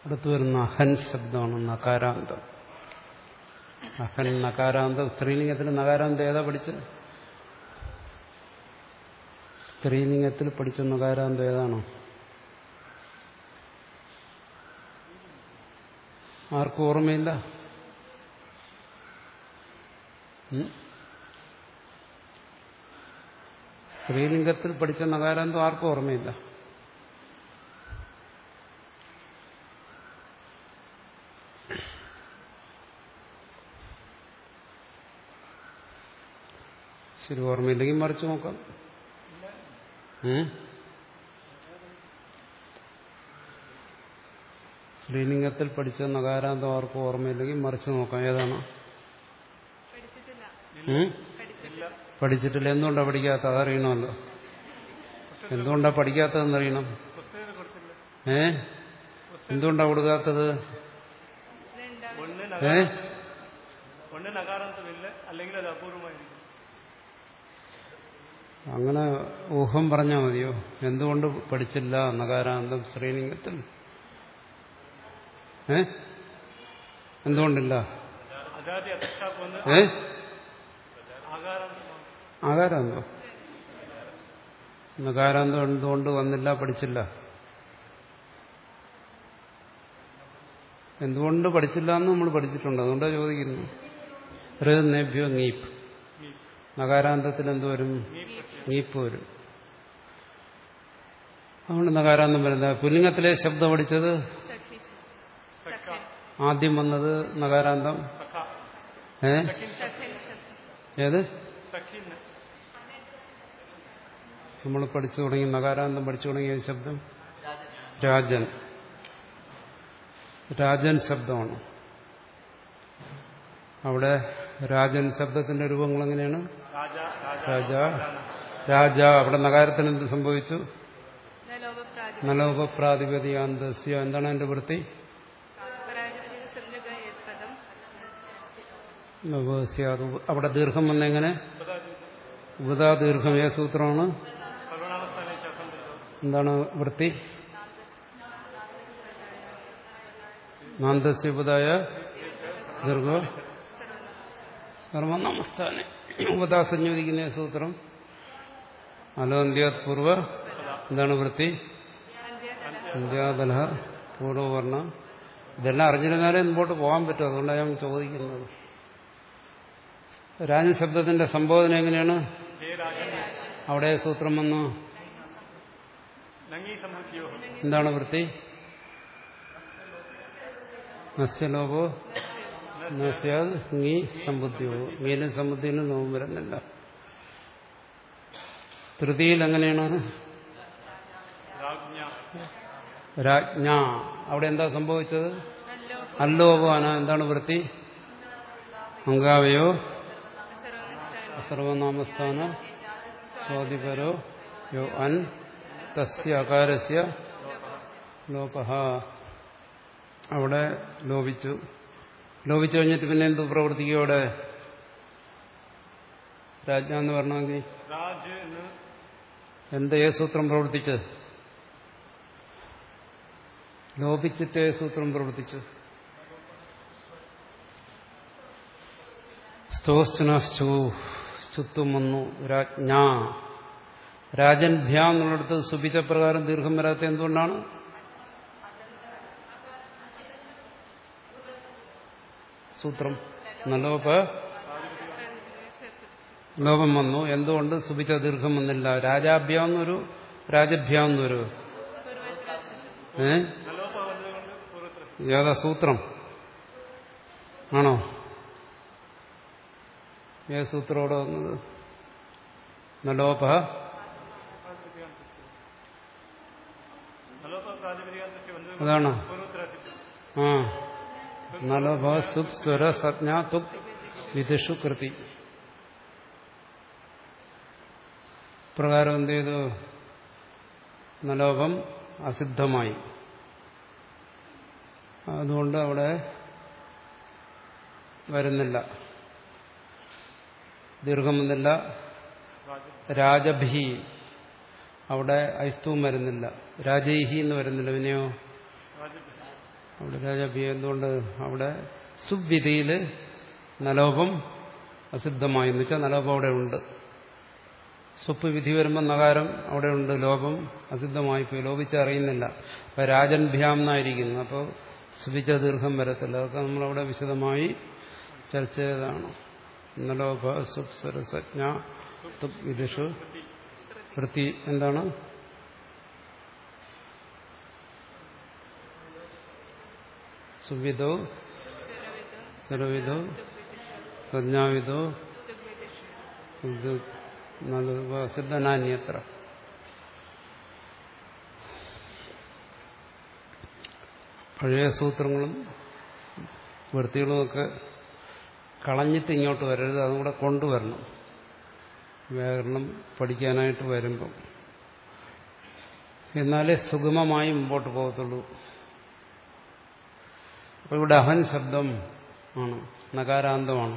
അടുത്ത് വരുന്ന അഹൻ ശബ്ദമാണ് നകാരാന്തം അഹൻ നകാരാന്തം സ്ത്രീലിംഗത്തിൽ നകാരാന്തം ഏതാ പഠിച്ചത് സ്ത്രീലിംഗത്തിൽ പഠിച്ച നകാരാന്തം ഏതാണോ ആർക്കും ഓർമ്മയില്ല ഉം? സ്ത്രീലിംഗത്തിൽ പഠിച്ച നകാരാന്തം ആർക്കും ഓർമ്മയില്ല ശരി ഓർമ്മയില്ലെങ്കിൽ മറിച്ച് നോക്കാം ഉം? സ്ത്രീലിംഗത്തിൽ പഠിച്ച നകാരാന്തം ആർക്കും ഓർമ്മയില്ലെങ്കിൽ മറിച്ച് നോക്കാം ഏതാണ് പഠിച്ചിട്ടില്ല ഉം? പഠിച്ചിട്ടില്ല പഠിച്ചിട്ടില്ല എന്തുകൊണ്ടാ പഠിക്കാത്ത അതറിയണമല്ലോ എന്തുകൊണ്ടാ പഠിക്കാത്തതെന്നറിയണം പുസ്തകം കൊടുത്തില്ല ഏ എന്തുകൊണ്ടാ കൊടുക്കാത്തത് രണ്ടാമത് ഒന്ന് ഏ നഗാരം ഒന്ന് നഗാരാന്തമില്ല അല്ലെങ്കിൽ അത് അപൂർവമായിരിക്കും അങ്ങനെ ഊഹം പറഞ്ഞാൽ മതിയോ എന്തുകൊണ്ട് പഠിച്ചില്ല നകാരാന്തം ശ്രീലിംഗത്തിൽ ഏ എന്തുകൊണ്ടില്ല അജാതി അപേക്ഷാപ്പൊന്ന് ഏ ആകാരാന്തമാണ് ആകാരാന്തോ നകാരാന്തം എന്തുകൊണ്ട് വന്നില്ല പഠിച്ചില്ല എന്തുകൊണ്ട് പഠിച്ചില്ല എന്ന് നമ്മൾ പഠിച്ചിട്ടുണ്ട് അതുകൊണ്ടാണ് ചോദിക്കുന്നു ഋനേഭ്യോ നീപ്പ് നകാരാന്തത്തിൽ എന്ത് വരും നീപ്പ് വരും അതുകൊണ്ട് നകാരാന്തം വരുന്നത് പുല്ലിംഗത്തിലെ ശബ്ദം പഠിച്ചത് സഖീഷ് സഖ ആദ്യം വന്നത് നകാരാന്തം സഖ ഏ സഖിൻ സഖൻ ശബ്ദം ഏത് സഖിൻ നമ്മൾ പഠിച്ചു തുടങ്ങി നകാരാന്തം പഠിച്ചു തുടങ്ങിയ ശബ്ദം രാജൻ രാജൻ ശബ്ദമാണ് അവിടെ രാജൻ ശബ്ദത്തിന്റെ രൂപങ്ങൾ എങ്ങനെയാണ് രാജ രാജ രാജ രാജ അവിടെ നഗാരത്തിന് എന്ത് സംഭവിച്ചു നലോപപ്രാതി നലോപപ്രാതിപതിയാന്തസ്യ എന്താണ് എന്റെ വൃത്തി പരാജയ സംജക ഏത്പദം നവസ്യ അത് അവിടെ ദീർഘം വന്നെങ്ങനെ ഉപതാ ദീർഘം ഏ സൂത്രമാണ് സർവനാമസ്ഥാനെ ശാസം എന്താണ് വൃത്തി നാന്തസ്യ ഉപതായ ദീർഘ സർവനാമസ്ഥാനെ ഉപതാ സംയോജിക്കുന്ന ഏ സൂത്രം അലോന്ത്യാത് പൂർവ എന്താണ് വൃത്തി ഇന്ത്യാതല പൂർവവർണ്ണ ഇതെല്ലാം അറിഞ്ഞിരുന്നാലേ മുമ്പോട്ട് പോകാൻ പറ്റും അതുകൊണ്ടാണ് ഞാൻ ചോദിക്കുന്നത് രാജശബ്ദത്തിന്റെ സംബോധന എങ്ങനെയാണ് ഹേ രാജൻ അവിടെ സൂത്രം വന്നു നങ്ങി സമ്പത്തിയോ എന്താണ് വൃത്തി നസ്യലോപോ നസ്യാത് നീ സമ്പുദ്ധിയോ മീനും സമ്പുദ്ധിയിലും നോവും വരുന്നില്ല തൃതിയിൽ എങ്ങനെയാണ് രാജ്ഞ രാജ്ഞ അവിടെ എന്താ സംഭവിച്ചത് നല്ലോ അല്ലോപാന എന്താണ് വൃത്തി അങ്കാവയോ സർവനാമസ്ഥാന സ്വാതിപരോ യോ അൻ തസ്യ അകാരസ്യ ലോപഹ അവിടെ ലോപിച്ചു ലോപിച്ചു കഴിഞ്ഞിട്ട് പിന്നെ എന്ത് പ്രവർത്തിക്കും അവിടെ രാജ്ഞ എന്ന് പറഞ്ഞെങ്കിൽ രാജ് എന്ന് എന്ത് ഏ സൂത്രം പ്രവർത്തിച്ചത് ലോപിച്ചിട്ട് ഏ സൂത്രം പ്രവർത്തിച്ചു സ്തോസ്റ്റുനസ്തു സ്തുത്വം വന്നു രാജ്ഞ രാജൻ ഭ്യ എന്നുള്ളിടത്ത് സുബിത പ്രകാരം ദീർഘം വരാത്ത എന്തുകൊണ്ടാണ് സൂത്രം നലോപ ലോപം വന്നു എന്തുകൊണ്ട് സുബിച്ച ദീർഘം വന്നില്ല രാജാഭ്യാന്നൊരു രാജഭ്യാന്നൊരു ഏ നലോപ വന്നതുകൊണ്ട് പൂർവ്വത്ര ഏതാ സൂത്രം ആണോ ഏ സൂത്രോടെ വന്നത് നലോപ നലോപ പ്രാതിപതികാന്തത്തെ വന്നത് അതാണോ പൂർവ്വത്ര ആ നലോപ സുപ് സ്വര സജ്ഞ തുക് വിദിഷു കൃതി പ്രകാരം എന്ത് ചെയ്തു നലോപം അസിദ്ധമായി അതുകൊണ്ട് അവിടെ വരുന്നില്ല ദീർഘം വന്നില്ല രാജഭി അവിടെ ഐസ്തവും വരുന്നില്ല രാജൈഹി എന്ന് വരുന്നില്ല പിന്നെയോ അവിടെ രാജാഭിയ എന്തുകൊണ്ട് അവിടെ സുവിധിയിൽ നലോപം അസിദ്ധമായി എന്ന് വെച്ചാൽ നലോപം അവിടെ ഉണ്ട് സ്വപ്പ് വിധി വരുമ്പോൾ നകാരം അവിടെ ഉണ്ട് ലോപം അസിദ്ധമായി പോയി ലോപിച്ച് അറിയുന്നില്ല അപ്പൊ രാജൻ ഭ്യാം എന്നായിരിക്കുന്നു അപ്പോൾ സുഭിച്ച ദീർഘം വരത്തില്ല അതൊക്കെ നമ്മളവിടെ വിശദമായി ചർച്ച ചെയ്തതാണ് നലോപ സുപ്സരസജ്ഞ തുപ് വിദുഷു വൃത്തി എന്താണ് സുവിധോ സർവിധോ സജ്ഞാവിധോ ഇത് നല്ല സിദ്ധനാന്യത്ര പഴയ സൂത്രങ്ങളും വൃത്തികളുമൊക്കെ കളഞ്ഞിട്ട് ഇങ്ങോട്ട് വരരുത് അതും കൂടെ കൊണ്ടുവരണം വ്യാകരണം പഠിക്കാനായിട്ട് വരുമ്പം എന്നാലേ സുഗമമായി മുമ്പോട്ട് പോകത്തുള്ളൂ അപ്പോൾ ഇവിടെ അഹൻ ശബ്ദം ആണ് നകാരാന്തമാണ്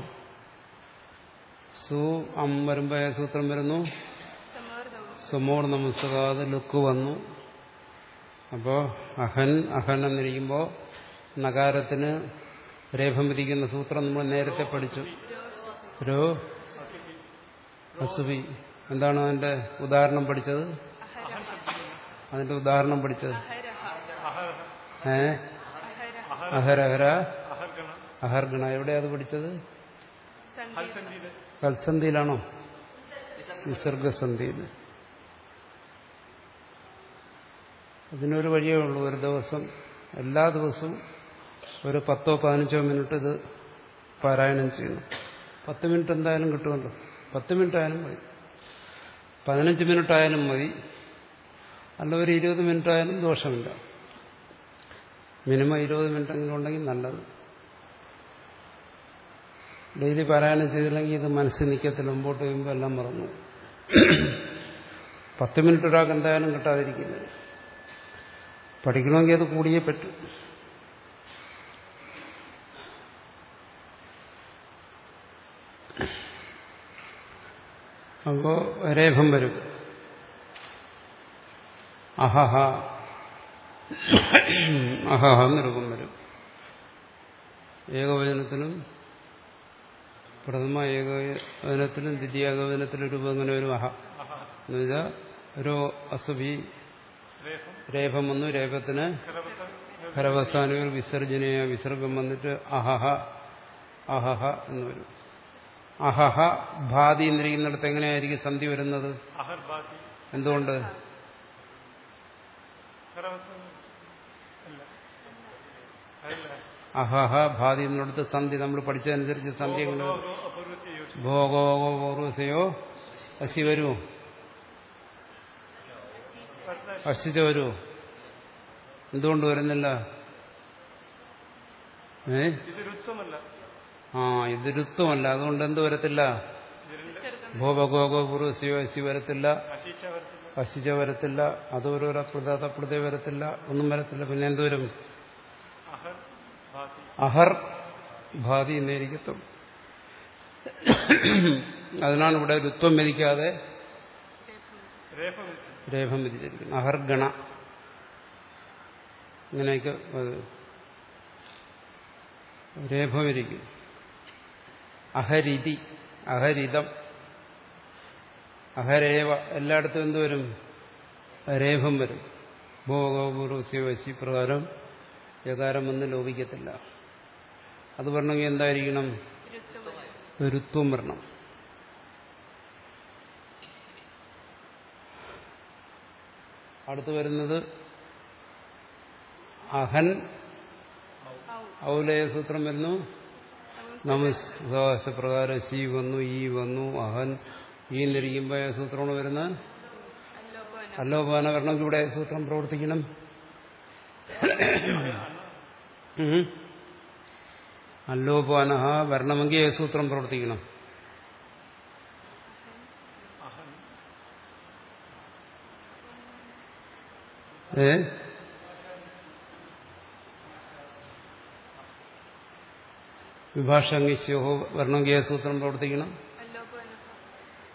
സു അം വരുമ്പോൾ ഏത് സൂത്രം വരുന്നു സുമോർ നമസ്കാത് ലുക്ക് വന്നു അപ്പോൾ അഹൻ അഹൻ എന്നിരിക്കുമ്പോൾ നകാരത്തിന് രേഖം വിധിക്കുന്ന സൂത്രം നമ്മൾ നേരത്തെ പഠിച്ചു രോ അസുബി എന്താണ് അതിന്റെ ഉദാഹരണം പഠിച്ചത് അതിന്റെ ഉദാഹരണം പഠിച്ചത് ഏ അഹരഹര അഹർഗണ അഹർഗണ എവിടെയാ അത് പഠിച്ചത് ഹൽസന്ധിയില് കൽസന്ധിയിലാണോ വിസർഗസന്ധിയിൽ അതിനൊരു വഴിയേ ഉള്ളൂ ഒരു ദിവസം എല്ലാ ദിവസവും ഒരു പത്തോ പതിനഞ്ചോ മിനിറ്റ് ഇത് പാരായണം ചെയ്യണം പത്ത് മിനിറ്റ് എന്തായാലും കിട്ടുമല്ലോ പത്ത് മിനിറ്റ് ആയാലും മതി പതിനഞ്ച് മിനിറ്റ് ആയാലും മതി അല്ല ഒരു ഇരുപത് മിനിറ്റ് ആയാലും ദോഷമില്ല മിനിമം ഇരുപത് മിനിറ്റെങ്കിലും ഉണ്ടെങ്കിൽ നല്ലത് ഡെയിലി പാരായണം ചെയ്തില്ലെങ്കിൽ ഇത് മനസ്സിൽ നിൽക്കത്തില്ല മുമ്പോട്ട് കഴിയുമ്പോൾ എല്ലാം മറന്നു പത്ത് മിനിറ്റ് ഒരാൾക്ക് എന്തായാലും കിട്ടാതിരിക്കുന്നത് പഠിക്കണമെങ്കിൽ അത് കൂടിയേ പറ്റും അപ്പോ രേഖം വരും അഹഹ അഹഹ എന്നൊരുക്കം വരും ഏകവചനത്തിനും പ്രഥമ ഏകവചനത്തിലും ദ്വിതീയ ഏകവചനത്തിലും രൂപം അങ്ങനെ ഒരു അഹ എന്നുവെച്ചാൽ ഒരു അസുഭി രേഖം രേഖം വന്നു രേഖത്തിന് ഖരവസ ഖരവസ്ഥാനുകൾ വിസർജനീയ വിസർഗം വന്നിട്ട് അഹഹ അഹഹ എന്ന് വരും അഹഹ ഭാതി എന്നിരിക്കുന്നിടത്ത് എങ്ങനെയായിരിക്കും സന്ധി വരുന്നത് അഹർ ബാക്കി എന്തുകൊണ്ട് ഖരവസ അല്ല അല്ല അഹഹ ഭാതി എന്നിടത്ത് സന്ധി നമ്മൾ പഠിച്ചതനുസരിച്ച് സന്ധി എങ്ങനെ വരും? ഓരോ അപൂർവത്തെ യോജിച്ചു ഭോഗോഗോ പൂർവസയോ അശി വരുമോ അശിച്ച വരുമോ എന്തുകൊണ്ട് വരുന്നില്ല ഏ ഇത് രുത്വമല്ല ആ ഇത് രുത്വമല്ല അതുകൊണ്ട് എന്ത് വരത്തില്ല ഇതിന്റെ ഭോഗോഗോ പൂർവസയോ അശി വരത്തില്ല അശീച്ച വരത്തില്ല അശിച്ച വരത്തില്ല അതോരോ അപ്രത തപ്രത വരത്തില്ല ഒന്നും വരത്തില്ല പിന്നെ എന്തുവരും അഹർ ബാക്കി അഹർ ഭാതി എന്നിരിക്കത്തും അതിനാണ് ഇവിടെ രുത്വം വിധിക്കാതെ രേഖ വിളിച്ചു രേഖം വിധിച്ചിരിക്കുന്നത് അഹർഗണ ഇങ്ങനെയൊക്കെ അത് രേഖമിരിക്കും അഹരിതി അഹരിതം അഹരേവ എല്ലായിടത്തും എന്തുവരും രേഖം വരും ഭോഗോപൂർവസ്യവശി പ്രകാരം യകാരം വന്ന് ലോപിക്കത്തില്ല അത് വരണമെങ്കിൽ എന്തായിരിക്കണം ഋത്വം വരണം അടുത്ത് വരുന്നത് അഹൻ ഔലയ സൂത്രം വരുന്നു നമസ്കാശ പ്രകാരം ശി വന്നു ഈ വന്നു അഹൻ ഈ എന്നിരിക്കുമ്പോൾ ഏത് സൂത്രമാണ് വരുന്നത് അല്ലോപാന വരണമെങ്കിൽ ഇവിടെ ഏത് സൂത്രം പ്രവർത്തിക്കണം ഉം. അല്ലോപാനഹ വരണമെങ്കിൽ ഏത് സൂത്രം പ്രവർത്തിക്കണം അഹൻ ഏ വിഭാഷാംഗിസ്യോഹോ വരണമെങ്കിൽ ഏത് സൂത്രം പ്രവർത്തിക്കണം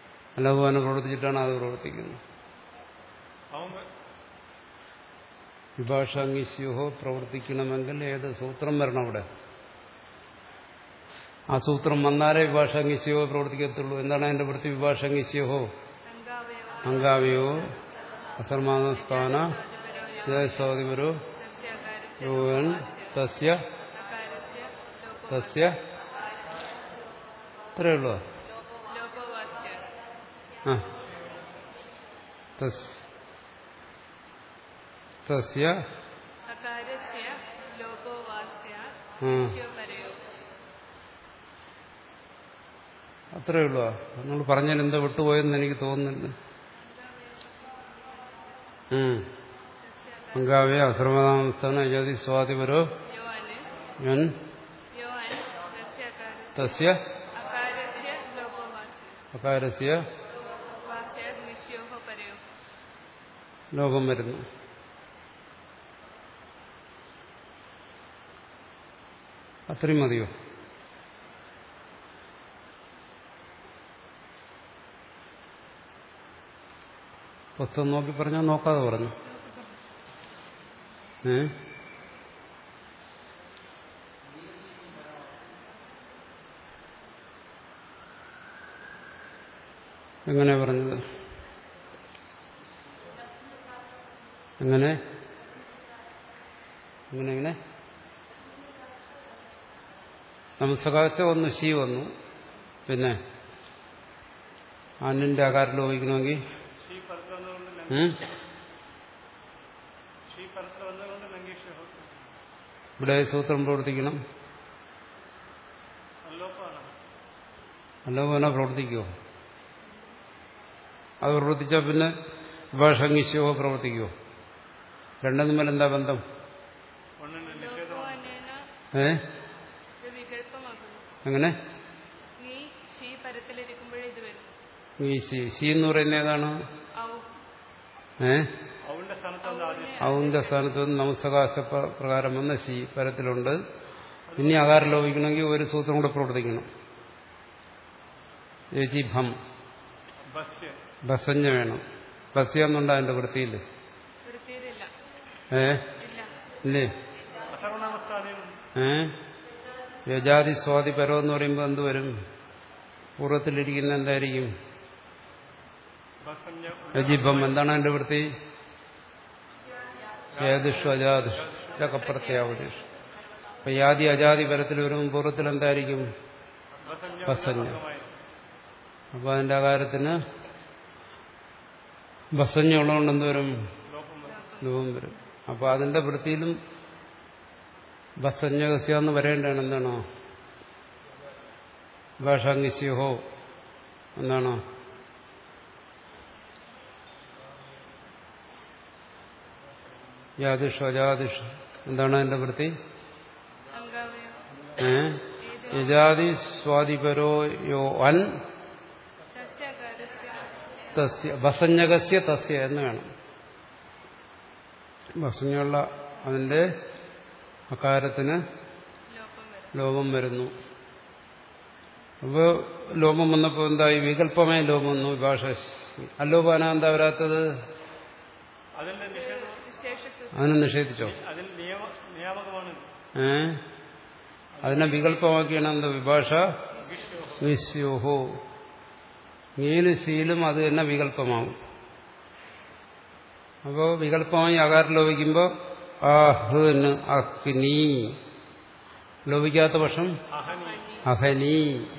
അല്ലോപാന പ്രവർത്തിച്ചിട്ടാണ് അത് പ്രവർത്തിക്കുന്നത് അവൻ വിഭാഷാംഗിസ്യോഹോ പ്രവർത്തിക്കണമെങ്കിൽ ഏത് സൂത്രം വരണം അവിടെ ആ സൂത്രം വന്നാലേ വിഭാഷാംഗിസ്യോഹോ പ്രവർത്തിക്കത്തുള്ളൂ എന്താണ് അതിന്റെ വൃത്തി വിഭാഷാംഗിസ്യോഹോ അംഗാവയവ അംഗാവയോ അസർമാനസ്ഥാന ജയസ്വാതിപരോ സസ്യാകാരസ്യ യോൻ തസ്യ അകാരസ്യ ലോപോ തസ്യ ഇത്രയേ ഉള്ളൂ ലോപവാസ്യ ആ തസ് തസ്യ അകാരസ്യ ലോപവാസ്യ ആ ശിവപരയോ അത്രയേ ഉള്ളൂ നിങ്ങൾ പറഞ്ഞാൽ എന്താ വിട്ടുപോയെന്ന് എനിക്ക് തോന്നുന്നില്ല ഉം. അങ്കാവേ അശ്രമതാമസ്ഥാന യതി സ്വാതിപരോ യോന് ഞാൻ യോൻ സസ്യാകാരസ്യ തസ്യ അകാരസ്യ ലോപവാസ്യ അകാരസ്യ വാസ്യ നിശ്യോഹ പരയോ ലോകം വരുന്നു അത്രയും മതിയോ പുസ്തകം നോക്കി പറഞ്ഞോ നോക്കാതെ പറഞ്ഞു ഏ എങ്ങനെ പറഞ്ഞത് എങ്ങനെ എങ്ങനെ എങ്ങനെ നമസ്കാച്ച വന്നു ശീ വന്നു പിന്നെ അന്നിന്റെ ആകാരം ലോപിക്കണമെങ്കിൽ ഷീ പരത്തിൽ വന്നതുകൊണ്ട് ലംഘ- ഉം? ഷീ പരത്തിൽ വന്നതുകൊണ്ട് ലംഘിഷ്യോ ഇവിടെ സൂത്രം പ്രവർത്തിക്കണം അല്ലോപ്പാണ് അല്ലോപന പ്രവർത്തിക്കുമോ അത് പ്രവർത്തിച്ചാൽ പിന്നെ വിഭാഷംഗിശോ പ്രവർത്തിക്കുമോ രണ്ടും തമ്മിൽ എന്താ ബന്ധം ഒന്നിന്റെ നിഷേധമാണ് ലോപവാനേന ഏ ഇത് വികല്പമാകുന്നു എങ്ങനെ നീ ശീ പരത്തിലിരിക്കുമ്പോഴേ ഇത് വരും ഈ സി സി എന്ന് പറയുന്ന ഏതാണ് ഔ ഏ അവന്റെ സ്ഥാനത്ത് വന്ന ആദ്യം ഔന്റെ സ്ഥാനത്ത് നിന്ന് നമസ്കാശ പ്രകാരം വന്ന സി പരത്തിലുണ്ട് ഇനി ആകാരം ലോപിക്കണമെങ്കിൽ ഒരു സൂത്രം കൂടെ പ്രവർത്തിക്കണം ചേച്ചി ഭം ബസ്യ ബസഞ്ഞ വേണം ബസ്യ എന്നുണ്ട് അതിന്റെ വൃത്തിയിൽ വൃത്തിയിലില്ല ഏ ഇല്ല ഇല്ലേ അസർവനാമസ്ഥാനം ഏ യജാതി സ്വാതി പരോ എന്ന് പറയുമ്പോൾ എന്ത് വരും പൂർവ്വത്തിലിരിക്കുന്ന എന്തായിരിക്കും ബസഞ്ഞ യജിഭം എന്താണ് അതിന്റെ വൃത്തി ഏതിഷു അജാതിഷു ഇതൊക്കെ പ്രത്യാവതിഷു അപ്പൊ യാതി അജാതി പരത്തിൽ വരുമ്പോൾ പൂർവ്വത്തിൽ എന്തായിരിക്കും ബസഞ്ഞ ബസഞ്ഞ അംഗമായി. അപ്പൊ അതിന്റെ ആകാരത്തിന് ബസഞ്ഞ ഉള്ളതുകൊണ്ട് എന്ത് വരും ലോപം വരും. രൂപം വരും അപ്പൊ അതിന്റെ വൃത്തിയിലും ബസഞ്ഞകസ്യ എന്ന് വരേണ്ടതാണ് എന്താണോ ഭാഷാംഗിസ്യഹോ എന്നാണോ യാദിഷു അജാദിഷു എന്താണ് അതിന്റെ വൃത്തി അംഗാവയോ ഏ യജാതി സ്വാതിപരോ യോ അൻ സസ്യാകാരസ്യ തസ്യ ബസഞ്ഞകസ്യ തസ്യ എന്ന് വേണം ബസഞ്ഞുള്ള അതിന്റെ അകാരത്തിന് ലോപം വരും ലോപം വരുന്നു അപ്പോൾ ലോപം വന്നപ്പോൾ എന്തായി വികല്പമായ ലോപം വന്നു വിഭാഷ അല്ലോപാന എന്താ വരാത്തത് അതിന്റെ നിഷേധം വിശേഷിച്ചു അതിനെ നിഷേധിച്ചോ അതിൽ നിയമ നിയാമകമാണ് ഏ അതിനെ വികല്പമാക്കിയാണ് എന്താ വിഭാഷ വിസ്യോഹോ നീലും ശീലും അത് തന്നെ വികല്പമാകും അപ്പോൾ വികല്പമായി അകാരം ലോപിക്കുമ്പോൾ ആഹ്ന് അഗ്നി ലോപിക്കാത്ത പക്ഷം അഹനി അഹനി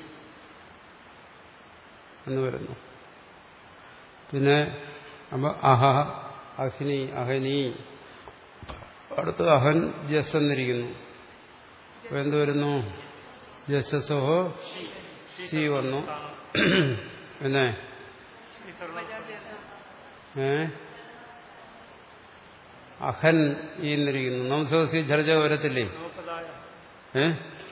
എന്ന് വരുന്നു പിന്നെ അപ്പൊ അഹ അഹ്നി അഹനി അടുത്ത് അഹൻ ജസ് എന്നിരിക്കുന്നു അപ്പൊ എന്ത് വരുന്നു ജസ്സോഹോ സി വന്നു പിന്നെ ഈ സർവ ഏ അഹൻ ഈ എന്നിരിക്കുന്നു നംസോസി ഝലജ വരത്തില്ലേ ലോപദായ ഏ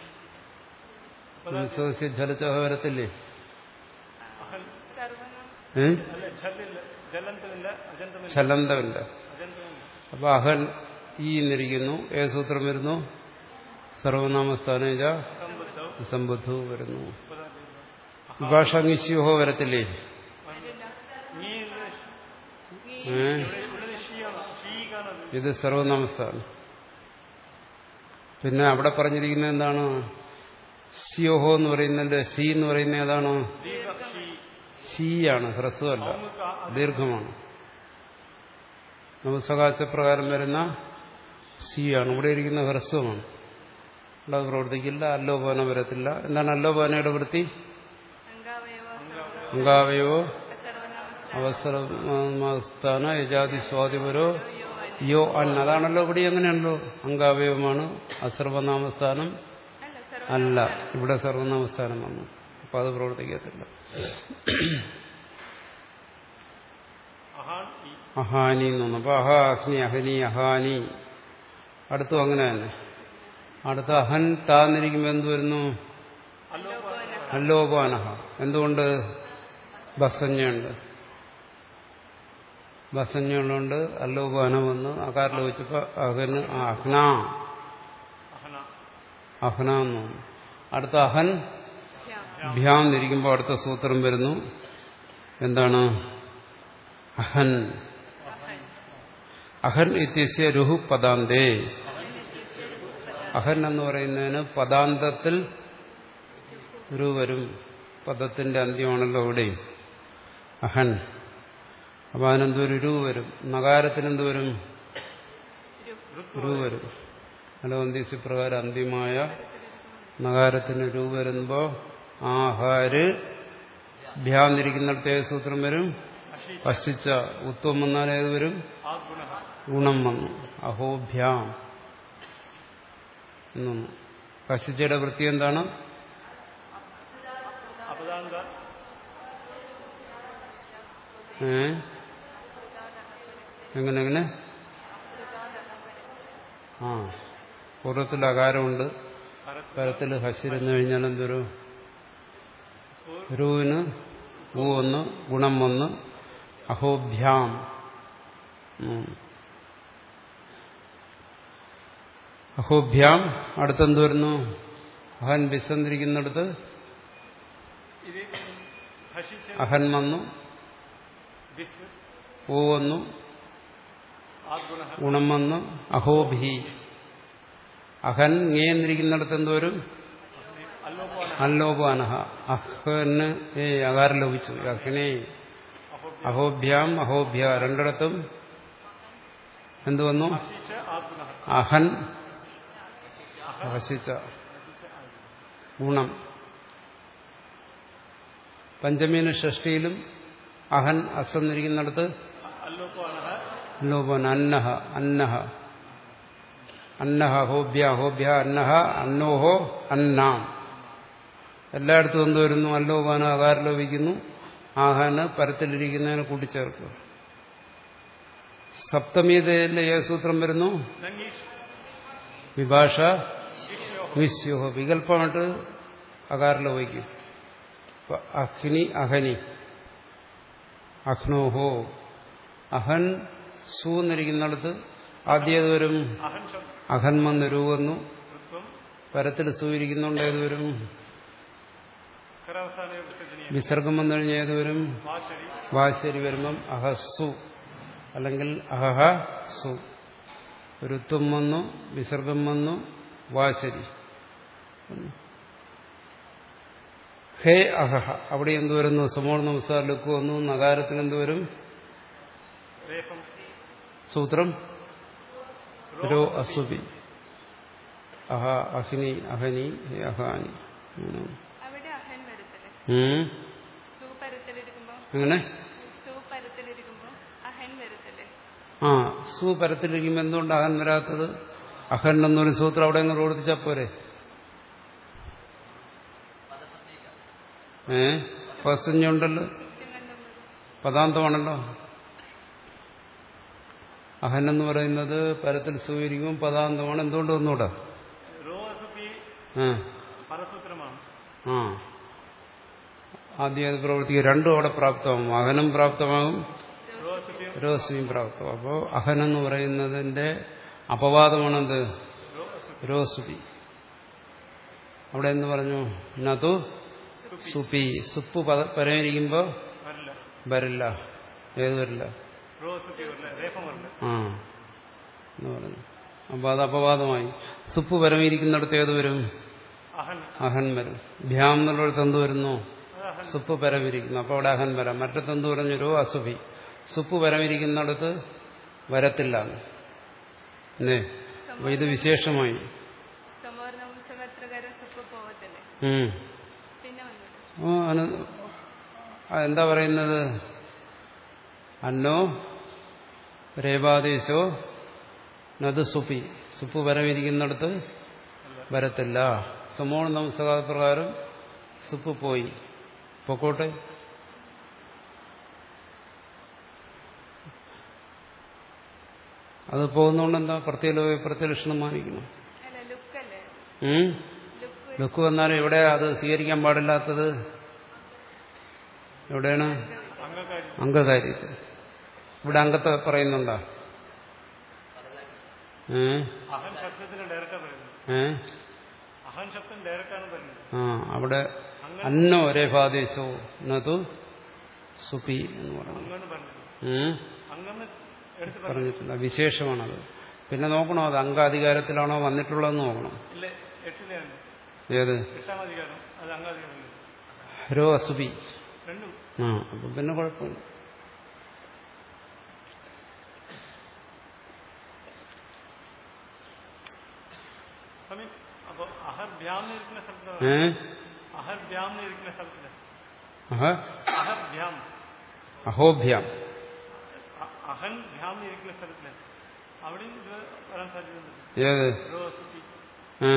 നംസോസി ഝലജ വരത്തില്ലേ അഹൻ സർവനാം ഏ അല്ല ഝല്ലില്ല ജലന്തമില്ല അജന്തമില്ല ചലന്തമില്ല അജന്തമില്ല അപ്പൊ അഹൻ ഈ എന്നിരിക്കുന്നു ഏ സൂത്രം വരുന്നു സർവനാമസ്ഥാനേജ സമ്പുദ്ധൗ സമ്പുദ്ധു വരുന്നു ഉപദായ വിഭാഷാംഗിസ്യോഹോ വരത്തില്ലേ വരില്ല നീ നീ ഏ ഇവിടെ ഉള്ളത് ഷീയാണ് ഷീ കാണുന്നത് ഇത് സർവനാമസ്ഥാനം പിന്നെ അവിടെ പറഞ്ഞിരിക്കുന്നത് എന്താണ് സിയോഹോ എന്ന് പറയുന്നതിന്റെ സി എന്ന് പറയുന്നത് ഏതാണ് ദീർഘ ഷീ സീയാണ് ഹ്രസ്വമല്ല നമുക്ക് ആ- ദീർഘമാണ് നവസകാശപ്രകാരം വരുന്ന സിയാണ് ഇവിടെ ഇരിക്കുന്ന ഹ്രസ്വമാണ് ഇവിടെ അത് പ്രവർത്തിക്കില്ല അല്ലോപാന വരത്തില്ല എന്താണ് അല്ലോപാനയുടെ വൃത്തി അംഗാവയവ അങ്കാവയോ സർവനാമ അവസരസ്ഥാന യജാതി സ്വാതിപരോ യോ അൻ അതാണല്ലോ ഇവിടെ എങ്ങനെയാണല്ലോ അങ്കാവയവമാണ് അസർവനാമസ്ഥാനം അല്ല സർവ അല്ല ഇവിടെ സർവനാമസ്ഥാനം വന്നു അപ്പൊ അത് പ്രവർത്തിക്കത്തില്ല അഹാൻ ഈ അഹാനി എന്ന് വന്നു അപ്പൊ അഹ അഗ്നി അഹനി അഹാനി അടുത്തും അങ്ങനെ തന്നെ അടുത്ത അഹൻ താന്നിരിക്കുമ്പോ എന്ത് വരുന്നു അല്ലോപാനഹ എന്തുകൊണ്ട് ബസഞ്ഞുണ്ട് ബസഞ്ഞുള്ളതുകൊണ്ട് അല്ലോപാനം വന്ന് അകാരിൽ വെച്ചപ്പോ അഹന് അഹ്ന അഹന അഹ്ന എന്ന് വന്നു അടുത്ത അഹൻ ഭ്യാം എന്നിരിക്കുമ്പോൾ അടുത്ത സൂത്രം വരുന്നു എന്താണ് അഹൻ അഹൻ ഇത്യസ്യ രുഹു പദാന്തേ അഹൻ എന്ന് പറയുന്നതിന് പദാന്തത്തിൽ രു വരും പദത്തിന്റെ അന്ത്യമാണല്ലോ ഇവിടെയും അഹൻ അപ്പൊ അതിനെന്തൊരു രു വരും നഗാരത്തിന് എന്ത് വരും രു വരും അലോന്തീസി പ്രകാരം അന്ത്യമായ നഗാരത്തിന് രു വരുമ്പോ ആഹാര് ഭ്യാന്നിരിക്കുന്നിടത്ത് ഏത് സൂത്രം വരും പശിച്ച ഉത്വം വന്നാൽ ഏത് വരും ആ ഗുണ ഗുണം വന്നു അഹോഭ്യാം എന്നൊന്നു കശിച്ചയുടെ വൃത്തി എന്താണ് അപദാന്ത ഏ എങ്ങനെ എങ്ങനെ ആ പൂർവ്വത്തിൽ അകാരമുണ്ട് പരത്തിൽ ഹസിരുന്നു കഴിഞ്ഞാൽ എന്തൊരു രൂവിന് ഊ ഒന്ന് ഗുണം വന്ന് അഹോഭ്യാം ഉം. അഹോഭ്യാം അടുത്തെന്ത് വരുന്നു അഹൻ വിസന്നിരിക്കുന്നിടത്ത് ഇത് ഭക്ഷിച്ച് അഹൻ വന്നു ബിഫ് ഊ വന്നു ആ ഗുണ ഗുണം വന്നു അഹോഭി അഹൻ ഇങ്ങേന്നിരിക്കുന്നിടത്ത് എന്തോരും അല്ലോപാന അല്ലോപാനഹ അഹന് ഏ അകാരം ലോപിച്ചു അഹ്നെ അഹോഭ്യാം അഹോഭ്യ രണ്ടിടത്തും എന്തു വന്നു ഭക്ഷിച്ച് ആ ഗുണ അഹൻ ഹസിച്ച ഗുണം പഞ്ചമീന ഷഷ്ടിയിലും അഹൻ അസന്നിരിക്കുന്നിടത്ത് അല്ലോപാന ലോപൻ അന്നഹ അന്നഹ അന്നഹ ഹോഭ്യ ഹോഭ്യ അന്നഹ അന്നോഹോ അന്നാം എല്ലായിടത്തും എന്ത് വരുന്നു അല്ലോപാന അകാരലോപിക്കുന്നു ആഹാന് പരത്തിലിരിക്കുന്നതിനെ കൂട്ടിച്ചേർക്കുക സപ്തമീതയിലെ ഏത് സൂത്രം വരുന്നു നങ്ങീഷ് വിഭാഷ വിശ്യോഹ വികല്പമായിട്ട് അകാരലോപിക്കും ഇപ്പൊ അഗ്നി അഹനി അഹ്നോഹോ അഹൻ സു എന്നിരിക്കുന്നിടത്ത് ആദ്യം വരും അഹൻ ശബ്ദം അഹൻ വന്ന് രൂപന്നു ഋത്വം പരത്തിൽ സൂയിരിക്കുന്നുണ്ട് ഏത് വരും ഖരാവസ്ഥാന വിസർജനീയ വിസർഗം വന്നു കഴിഞ്ഞാൽ ഏത് വരും വാശരി വാശരി വരുമ്പം അഹസ്സു അല്ലെങ്കിൽ അഹഹ സു ഋത്വം വന്നു വിസർഗം വന്നു വാശരി ഹേ അഹഹ അവിടെ എന്ത് വരുന്നു സമോൾ നമസ്കാരം ലുക്ക് വന്നു നഗാരത്തിന് എന്ത് വരും രേഫം സൂത്രം രോ അസുബി അഹ അഹിനി അഹനി ഹേ അഹാനി ഉം. അവിടെ അഹൻ വരത്തില്ലേ ഉം. സു പരത്തിലിരിക്കുമ്പോ എങ്ങനെ സു പരത്തിലിരിക്കുമ്പോ അഹൻ വരത്തില്ലേ ആ സു പരത്തിലിരിക്കുമ്പോൾ എന്തുകൊണ്ട് അഹൻ വരാത്തത് അഹൻ എന്നൊരു സൂത്രം അവിടെ അങ്ങ് പ്രവർത്തിച്ചാൽ പോരെ ഏ പസഞ്ഞുണ്ടല്ലോ പദാന്തമാണല്ലോ അഹൻ എന്ന് പറയുന്നത് പരത്തിൽ സൂയിരിക്കും പദാന്തമാണ് എന്തുകൊണ്ട് വന്നൂടാ റോ അസുപി ആ പരസൂത്രമാണ് ആ ആദ്യം അത് പ്രവർത്തിക്കുക രണ്ടും അവിടെ പ്രാപ്തമാകും അഹനം പ്രാപ്തമാകും റോ അസുപിയും രോസ്മിയും പ്രാപ്തം അപ്പോൾ അഹൻ എന്ന് പറയുന്നതിന്റെ അപവാദമാണെന്ത് റോ അസുപി രോസുപി അവിടെ എന്ന് പറഞ്ഞു നതു സുപി സുപ്പ് പദ പരമിരിക്കുമ്പോൾ വരില്ല വരില്ല ഏത് വരില്ല റോ അസുപി വരില്ല രേഫം വരില്ല ആ എന്ന് പറഞ്ഞു അപ്പോൾ അത് അപവാദമായി സുപ്പ് പരമിരിക്കുന്നിടത്ത് ഏത് വരും അഹൻ അഹൻ വരും ഭ്യാം എന്നുള്ളിടത്ത് എന്ത് വരുന്നു അത് അഹൻ സുപ്പ് പരമിരിക്കുന്നു അപ്പോൾ അവിടെ അഹൻ വരാം മറ്റത്തെന്ത് പറഞ്ഞു രോ അസുഭി സുപ്പ് പരമിരിക്കുന്നിടത്ത് വരത്തില്ല അല്ലേ അപ്പൊ ഇത് വിശേഷമായി സമവർണ ഉത്സവത്രകാരം സുപ്പ് പോകത്തില്ലേ ഉം. പിന്നെ വന്നില്ല ആ, അന- ആ, എന്താ പറയുന്നത് അന്നോ രേവാദേശോ നത് സുപ്പി സുപ്പ് വരവിരിക്കുന്നിടത്ത് വരത്തില്ല സമോണ നമസ്കാരപ്രകാരം സുപ്പ് പോയി പൊക്കോട്ടെ അത് പോകുന്നതുകൊണ്ട് എന്താ പ്രത്യേക പ്രത്യലക്ഷണം മാനിക്കണം അല്ല ലുക്കല്ലേ ഉം ലുക്ക് ലുക്ക് വന്നാൽ എവിടെ അത് സ്വീകരിക്കാൻ പാടില്ലാത്തത് എവിടെയാണ് അംഗകാരി അംഗകാര്യത്തിൽ ഇവിടെ അംഗത്തെ പറയുന്നുണ്ടോ ഏ അഹൻ ശബ്ദത്തിന് ഡയറക്റ്റാ പറയുന്നത് ഏ അഹൻ ശബ്ദം ഡയറക്റ്റാണ് പറയുന്നത് ആ അവിടെ അന്നോ രേഖാദേശോ നതു സുപി എന്ന് പറഞ്ഞു അങ്ങന്ന് പറഞ്ഞത് ഉം. അങ്ങന്ന് എടുത്ത് പറഞ്ഞു പറഞ്ഞിട്ടില്ല വിശേഷമാണത് പിന്നെ നോക്കണോ അത് അംഗാധികാരത്തിലാണോ വന്നിട്ടുള്ളതെന്ന് നോക്കണം ഇല്ല എട്ടിലെയാണ് ഏത് എട്ടാം അധികാരം അത് അംഗാധികാരം രോ അസുപി രണ്ടും ആ അപ്പം പിന്നെ കുഴപ്പമില്ല സ്വാമി അപ്പൊ അഹർ ഭ്യാമിന് ഇരിക്കുന്ന സ്ഥലത്ത് ഏ അഹർ ഭ്യാമിന് ഇരിക്കുന്ന സ്ഥലത്തില് അഹ അഹർ ഭ്യാം അഹോഭ്യാം അ- അഹൻ ഭ്യാമിന് ഇരിക്കുന്ന സ്ഥലത്തില് അവിടെയും ഇത് വരാൻ സാധ്യതയുണ്ട് ഏത് രോ സുപ്പി ആ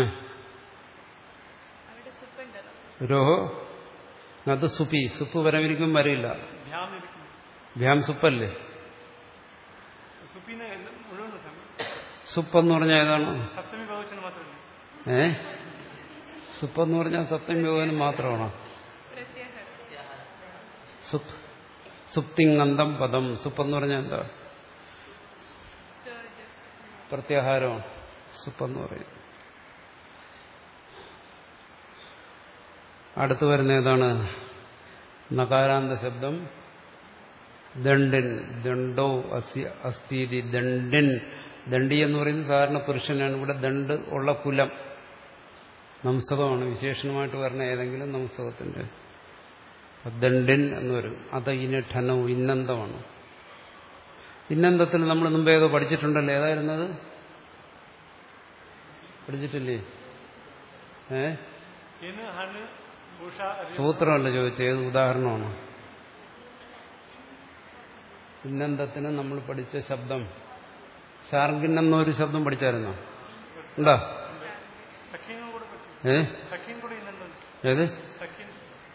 അവിടെ സുപ്പ് ഉണ്ടല്ലോ രോഹോ അത് സുപ്പി സുപ്പ് വരവിരിക്കും വരയില്ല ഭ്യാമിന് ഇരിക്കുന്നു ഭ്യാം സുപ്പല്ലേ സുപ്പിനെ എല്ലാം മുഴുവൻ സ്വാമി സുപ്പെന്ന് പറഞ്ഞാൽ ഏതാണ് സപ്തമി ഭവിച്ചത് മാത്രമല്ല ഏ സുപ്പെന്ന് പറഞ്ഞാൽ സത്യം യോഗനും മാത്രമാണോ പ്രത്യാഹാരം സുപ്പ് സുപ്തിങ്ങന്തം പദം സുപ്പെന്ന് പറഞ്ഞാൽ എന്താ ജോർജ് പ്രത്യാഹാരമാണ് സുപ്പെന്ന് പറയും അടുത്തു വരുന്ന ഏതാണ് നകാരാന്ത ശബ്ദം ദണ്ഡിൻ ദണ്ഡോ അസ്യ അസ്ഥീതി ദണ്ഡിൻ ദണ്ഡി എന്ന് പറയുന്നത് സാധാരണ പുരുഷനാണ് ഇവിടെ ദണ്ട് ഉള്ള കുലം നംസകമാണ് വിശേഷണമായിട്ട് വരുന്ന ഏതെങ്കിലും നംസകത്തിന്റെ ദണ്ഡിൻ എന്ന് വരും അത് ഇനി ഠനവും ഇന്നന്തമാണ് ഇന്നന്തത്തിൽ നമ്മൾ മുമ്പ് ഏതോ പഠിച്ചിട്ടുണ്ടല്ലോ ഏതായിരുന്നത് പഠിച്ചിട്ടില്ലേ ഏ ഇന്ന് ഹണ് ഭൂഷ അരി സൂത്രമല്ല ചോദിച്ചത് ഏത് ഉദാഹരണമാണ് ഇന്നന്തത്തിന് നമ്മൾ പഠിച്ച ശബ്ദം ശാർഗിൻ എന്നൊരു ശബ്ദം പഠിച്ചായിരുന്നോ ഉണ്ടോ സഖ്യനും കൂടെ പഠിച്ചു ഏ സഖ്യൻ കൂടെ ഇന്നുണ്ട് ഏത് സഖ്യൻ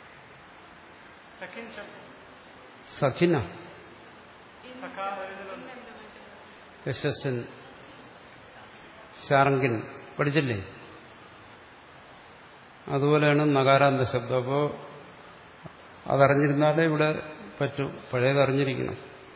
സഖ്യൻ ശബ്ദം സഖിന സഖാ വരുന്നതുണ്ട് യശസ്സൻ ശാർഗിൻ പഠിച്ചില്ലേ അതുപോലെയാണ് നകാരാന്ത ശബ്ദം അപ്പോൾ അതറിഞ്ഞിരുന്നാലേ ഇവിടെ പറ്റൂ പഴയത് അറിഞ്ഞിരിക്കണം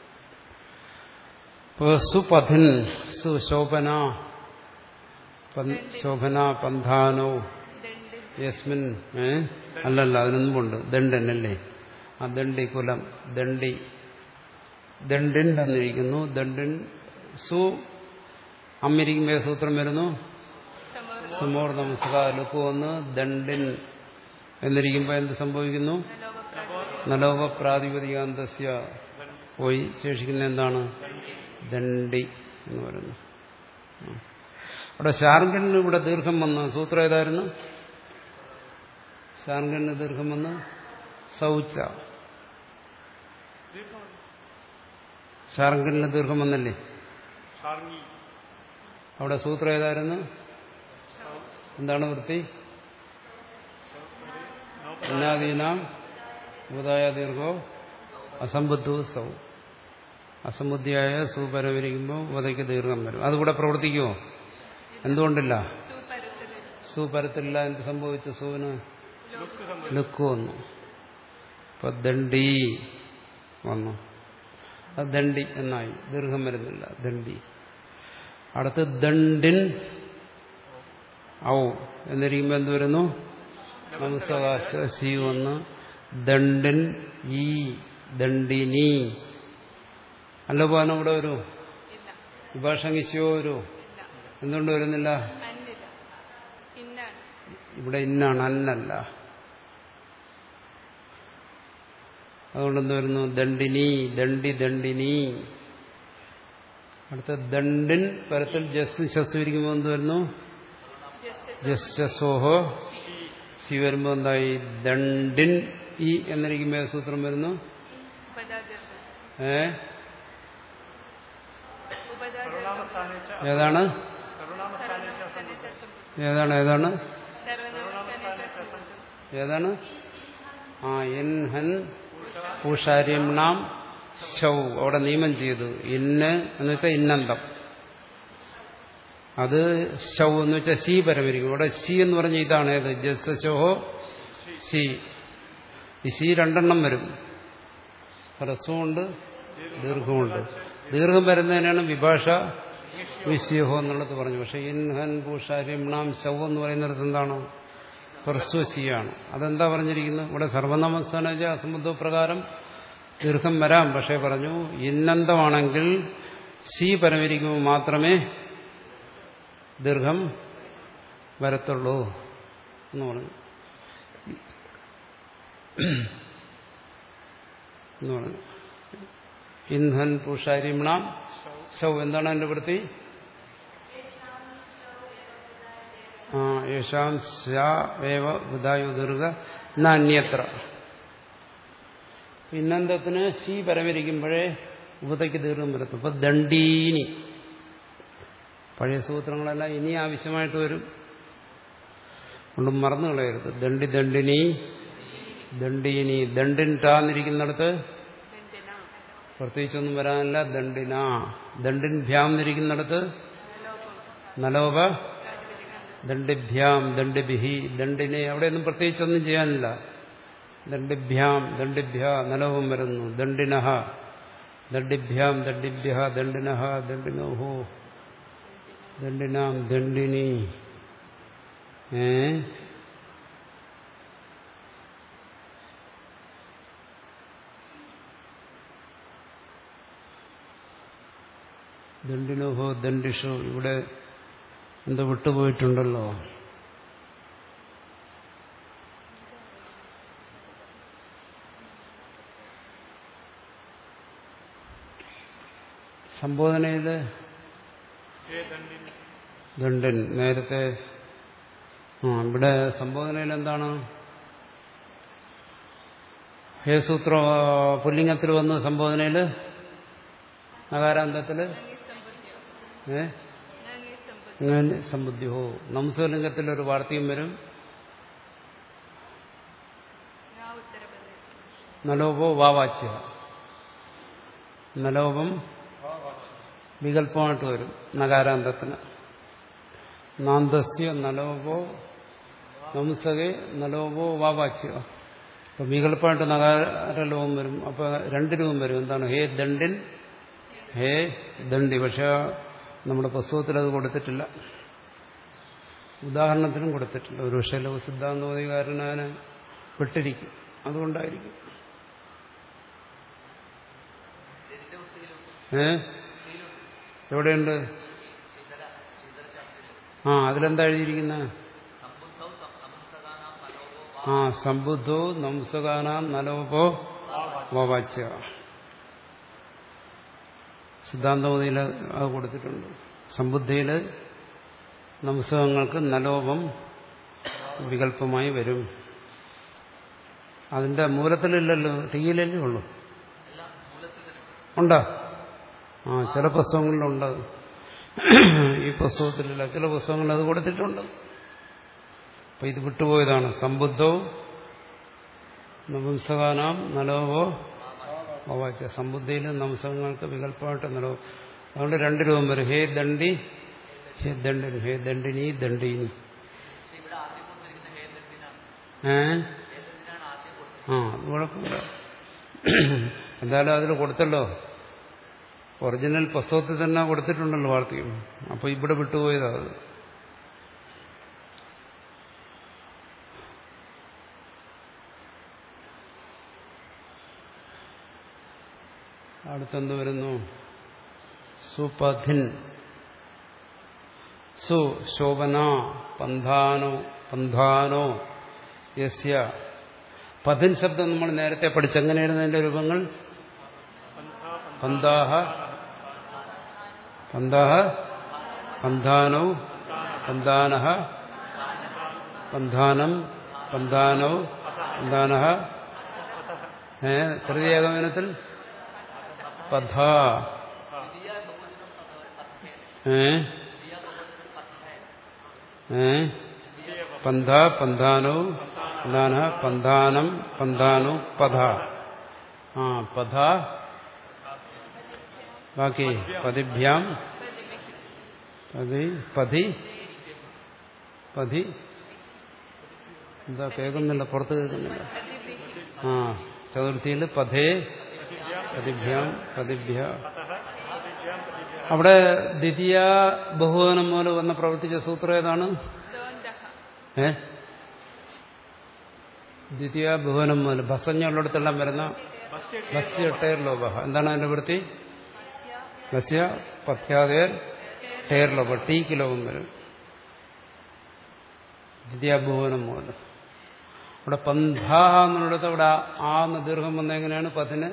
ഇപ്പോൾ സുപഥിൻ സുശോഭന പൻ- ശോഭന പന്ഥാനോ ദണ്ട് യസ്മിൻ ഏ അല്ലല്ല അതിനൊന്നുമുണ്ട് ദണ്ഡൻ അല്ലേ ആ ദണ്ഡി കുലം ദണ്ഡി ദണ്ഡിൻ തന്നിരിക്കുന്നു ദണ്ഡിൻ സു അമ്മിരിക്കുമ്പോൾ സൂത്രം വരുന്നു സമവർണ സുമോർ നമസ്കാര ലുക്ക് വന്ന് ദണ്ഡിൻ എന്നിരിക്കുമ്പോൾ എന്ത് സംഭവിക്കുന്നു ലോകപ്രാതി നലോക പ്രാതിപതികാന്തസ്യ പോയി ശേഷിക്കുന്ന എന്താണ് ദണ്ഡി എന്ന് പറയുന്നു ഉം. അവിടെ ശാർഗന് ഇവിടെ ദീർഘം വന്ന് സൂത്രം ഏതായിരുന്നു ശാർഗന് ദീർഘം വന്ന് സൗച്ച ശാർഗന് ദീർഘം വന്നല്ലേ ഷാർങ്ങി അവിടെ സൂത്രം ഏതായിരുന്നു എന്താണ് വൃത്തി അന്നാദീനാം ഭൂതായ ദീർഘോ അസംബുദ്ധു സൗ അസംബുദ്ധിയായ സൂപരമിരിക്കുമ്പോൾ ഉപതയ്ക്ക് ദീർഘം വരും അതുകൂടെ പ്രവർത്തിക്കുമോ എന്തുകൊണ്ടില്ല സുപരത്തില് സൂപരത്തില്ല എന്ത് സംഭവിച്ചു സൂവിന് ലുക്ക് സംഭവിച്ചു ലുക്ക് വന്നു ഇപ്പൊ ദണ്ഡി വന്നു അത് ദണ്ഡി എന്നായി ദീർഘം വരുന്നില്ല ദണ്ഡി അടുത്ത് ദണ്ഡിൻ ഔ എന്നിരിക്കുമ്പോൾ എന്ത് വരുന്നു നമസ്കാശ സി വന്ന് ദണ്ഡിൻ ഈ ദണ്ഡിനി അല്ല പോകാൻ ഇവിടെ വരൂ ഇല്ല വിഭാഷങ്ങിശോരോ ഇല്ല എന്തുകൊണ്ട് വരുന്നില്ല അന്നില്ല ഇന്നാണ് ഇവിടെ ഇന്നാണ് അന്നല്ല അതുകൊണ്ട് എന്ത് വരുന്നു ദണ്ഡിനി ദണ്ഡി ദണ്ഡിനി അടുത്ത ദണ്ഡിൻ പരത്തിൽ ജസ് ശസ് ഇരിക്കുമ്പോൾ എന്ത് വരുന്നു ജസ് ജസോഹോ സി വരുമ്പോൾ എന്തായി ദണ്ഡിൻ ഇ എന്നിരിക്കുമ്പോൾ ഏത് സൂത്രം വരുന്നു ഉപദാദീർഘം ഏ ഉപദാദീർഘം കരുണാമസ്ഥാനേ ച ഏതാണ് കരുണാമസ്ഥാനേ ച സർവനാമസ്ഥാനെ ച സംബുദ്ധം ഏതാണ് ഏതാണ് സർവനാമസ്ഥാനെ ച സംബുദ്ധം ഏതാണ് ആ എൻ ഹൻ പൂഷാര്യം നാം ശൗ അവിടെ നിയമം ചെയ്തു ഇന്ന് എന്ന് വെച്ചാൽ ഇന്നന്തം അത് ശൗ എന്ന് വെച്ചാൽ ശീ പരമരിക്കും ഇവിടെ ശി എന്ന് പറഞ്ഞ ഇതാണ് ഏത് ജസ്സോഹോ ശി ഈ ശി രണ്ടെണ്ണം വരും ഹ്രസ്വമുണ്ട് ദീർഘമുണ്ട് ദീർഘം വരുന്നതിനാണ് വിഭാഷ വിശ്യഹോ എന്നുള്ളത് പറഞ്ഞു പക്ഷെ ഇൻ ഹൻ പൂഷാര്യം നാം ശൗ എന്ന് പറയുന്നിടത്ത് എന്താണ് ഹ്രസ്വശിയാണ് അതെന്താ പറഞ്ഞിരിക്കുന്നത് ഇവിടെ സർവനാമസ്ഥാന അസംബന്ധ പ്രകാരം ദീർഘം വരാം പക്ഷേ പറഞ്ഞു ഇന്നന്തമാണെങ്കിൽ ശി പരമരിക്കുമ്പോൾ മാത്രമേ ദീർഘം വരത്തുള്ളൂ എന്ന് പറഞ്ഞു എന്ന് പറഞ്ഞു ഇൻഹൻ പുഷാരിമ്ണാം ശൗ എന്താണ് അതിന്റെ വൃത്തി ആ യേശാം സ്യാവേവ ബുധായു ദീർഘ ന അന്യത്ര പിന്നന്തത്തിന് ശി പരമരിക്കുമ്പോഴേ ഉപതയ്ക്ക് ദീർഘം വരത്തും ഇപ്പൊ ദണ്ഡീനി പഴയ സൂത്രങ്ങളെല്ലാം ഇനി ആവശ്യമായിട്ട് വരും കൊണ്ടും മറന്നു കളയരുത് ദണ്ഡി ദണ്ഡിനി ദണ്ഡീനി ദണ്ഡിൻ ടാന്നിരിക്കുന്നിടത്ത് ദണ്ഡിന പ്രത്യേകിച്ചൊന്നും വരാനില്ല ദണ്ഡിന ദണ്ഡിൻ ഭ്യാം എന്നിരിക്കുന്നിടത്ത് നലോപ ദണ്ഡിഭ്യാം ദണ്ഡിഭിഹി ദണ്ഡിനെ അവിടെയൊന്നും പ്രത്യേകിച്ചൊന്നും ചെയ്യാനില്ല ദണ്ഡിഭ്യാം ദണ്ഡിഭ്യ നലോപം വരുന്നു ദണ്ഡിനഹ ദണ്ഡിഭ്യാം ദണ്ഡിഭ്യ ദണ്ഡിനഹ ദണ്ഡിനോഹോ ദണ്ഡിനാം ദണ്ഡിനി ഏ ദണ്ഡിനോഹോ ദണ്ഡിഷോ ഇവിടെ എന്തോ വിട്ടുപോയിട്ടുണ്ടല്ലോ സംബോധനയില് ഹേ ദണ്ഡിനി ദണ്ഡൻ നേരത്തെ ആ ഇവിടെ സംബോധനയിൽ എന്താണ് ഹേ സൂത്ര പുല്ലിംഗത്തിൽ വന്ന് സംബോധനയില് നകാരാന്തത്തില് നങ്ങി സമ്പദ്യോ ഏ നങ്ങി സമ്പദ്യോ അങ്ങനെ സമ്പുദ്ധിഹോ നംസലിംഗത്തിൽ ഒരു വാർത്തയും വരും നാ ഉത്തരപ്രദേശ് നലോപോ വാവാച്യ നലോപം വികല്പമായിട്ട് വരും നകാരാന്തത്തിന് നാന്തസ്യ നലോപോ നംസകെ നലോപോ വാവാച്യ അപ്പൊ വികല്പമായിട്ട് നകാരലോപം വരും അപ്പൊ രണ്ട് രൂപം വരും എന്താണ് ഹേ ദണ്ഡിൻ ഹേ ദണ്ഡി പക്ഷെ നമ്മുടെ പുസ്തകത്തിൽ അത് കൊടുത്തിട്ടില്ല ഉദാഹരണത്തിനും കൊടുത്തിട്ടില്ല ഒരു പക്ഷേ സിദ്ധാന്തോധികാരൻ അതിനെ വിട്ടിരിക്കും അതുകൊണ്ടായിരിക്കും ഏ എവിടെയുണ്ട് ആ അതിലെന്താ എഴുതിയിരിക്കുന്നത് ആ സമ്പുദ്ധോ നംസകാനാം നലോപോ വവാച്യ സിദ്ധാന്തമതിയിൽ അത് കൊടുത്തിട്ടുണ്ട് സമ്പുദ്ധിയിൽ നംസകങ്ങൾക്ക് നലോപം വികല്പമായി വരും അതിന്റെ മൂലത്തിലില്ലല്ലോ ടീയിലല്ലേ ഉള്ളൂ ഉണ്ടോ ആ ചില പുസ്തകങ്ങളിലുണ്ട് ഈ പുസ്തകത്തിലില്ല ചില പുസ്തകങ്ങളിൽ അത് കൊടുത്തിട്ടുണ്ട് അപ്പൊ ഇത് വിട്ടുപോയതാണ് സമ്പുദ്ധവും നപുംസകാനാം നലോവോ വാച്ച സമ്പുദ്ധിയിൽ നംസകങ്ങൾക്ക് വികല്പമായിട്ട് നലോ അതുകൊണ്ട് രണ്ട് രൂപം വരും ഹേ ദണ്ഡി ഹേ ദണ്ഡിനി ഹേ ദണ്ഡിനി ദണ്ഡീനി ഏ ആ അത് കുഴപ്പമില്ല എന്തായാലും അതിൽ കൊടുത്തല്ലോ ഒറിജിനൽ പുസ്തകത്തിൽ തന്നെ കൊടുത്തിട്ടുണ്ടല്ലോ വാർത്തയും അപ്പൊ ഇവിടെ വിട്ടുപോയതാ അത് അടുത്തെന്ത് വരുന്നു സുപഥിൻ സു ശോഭന പന്ഥാനോ പന്ഥാനോ യസ്യ പഥിൻ ശബ്ദം നമ്മൾ നേരത്തെ പഠിച്ചു എങ്ങനെയായിരുന്നു അതിന്റെ രൂപങ്ങൾ പന്താഹ പന്താഹ പന്ഥാനോ പന്ഥാന പന്ഥാനം പന്ഥാനോ പന്ഥാന ഏ തൃതീയഗമനത്തിൽ പഥ ഏ ഏ പന്ഥ പന്ഥാനോ പന്ഥാന പന്ഥാനം പന്ഥാനോ പഥ ആ പഥ ബാക്കി പതിഭ്യാം പതി പതി പതി എന്താ കേൾക്കുന്നില്ല പുറത്ത് കേൾക്കുന്നില്ല ആ ചതുർത്ഥിയിൽ പഥേ പതിഭ്യാം പതിഭ്യ അവിടെ ദ്വിതീയ ബഹുവനം മൂലം വന്ന പ്രവർത്തിച്ച സൂത്രം ഏതാണ് ദോന്തഹ ഏ ദ്വിതീയ ബഹുവനം മൂലം ഭസഞ്ഞുള്ളിടത്തെല്ലാം വരുന്ന ഭസ്യ ടയർ ലോഭ എന്താണ് അതിന്റെ വൃത്തി ഭസ്യ പഥ്യാതേർ ടയർ ലോഭ ടീക്ക് ലോകം വരും ദ്വിതീയ ബഹുവനം മൂലം ഇവിടെ പന്ഥ എന്നുള്ളിടത്ത് അവിടെ ആ എന്ന് ദീർഘം വന്ന എങ്ങനെയാണ് പതിന്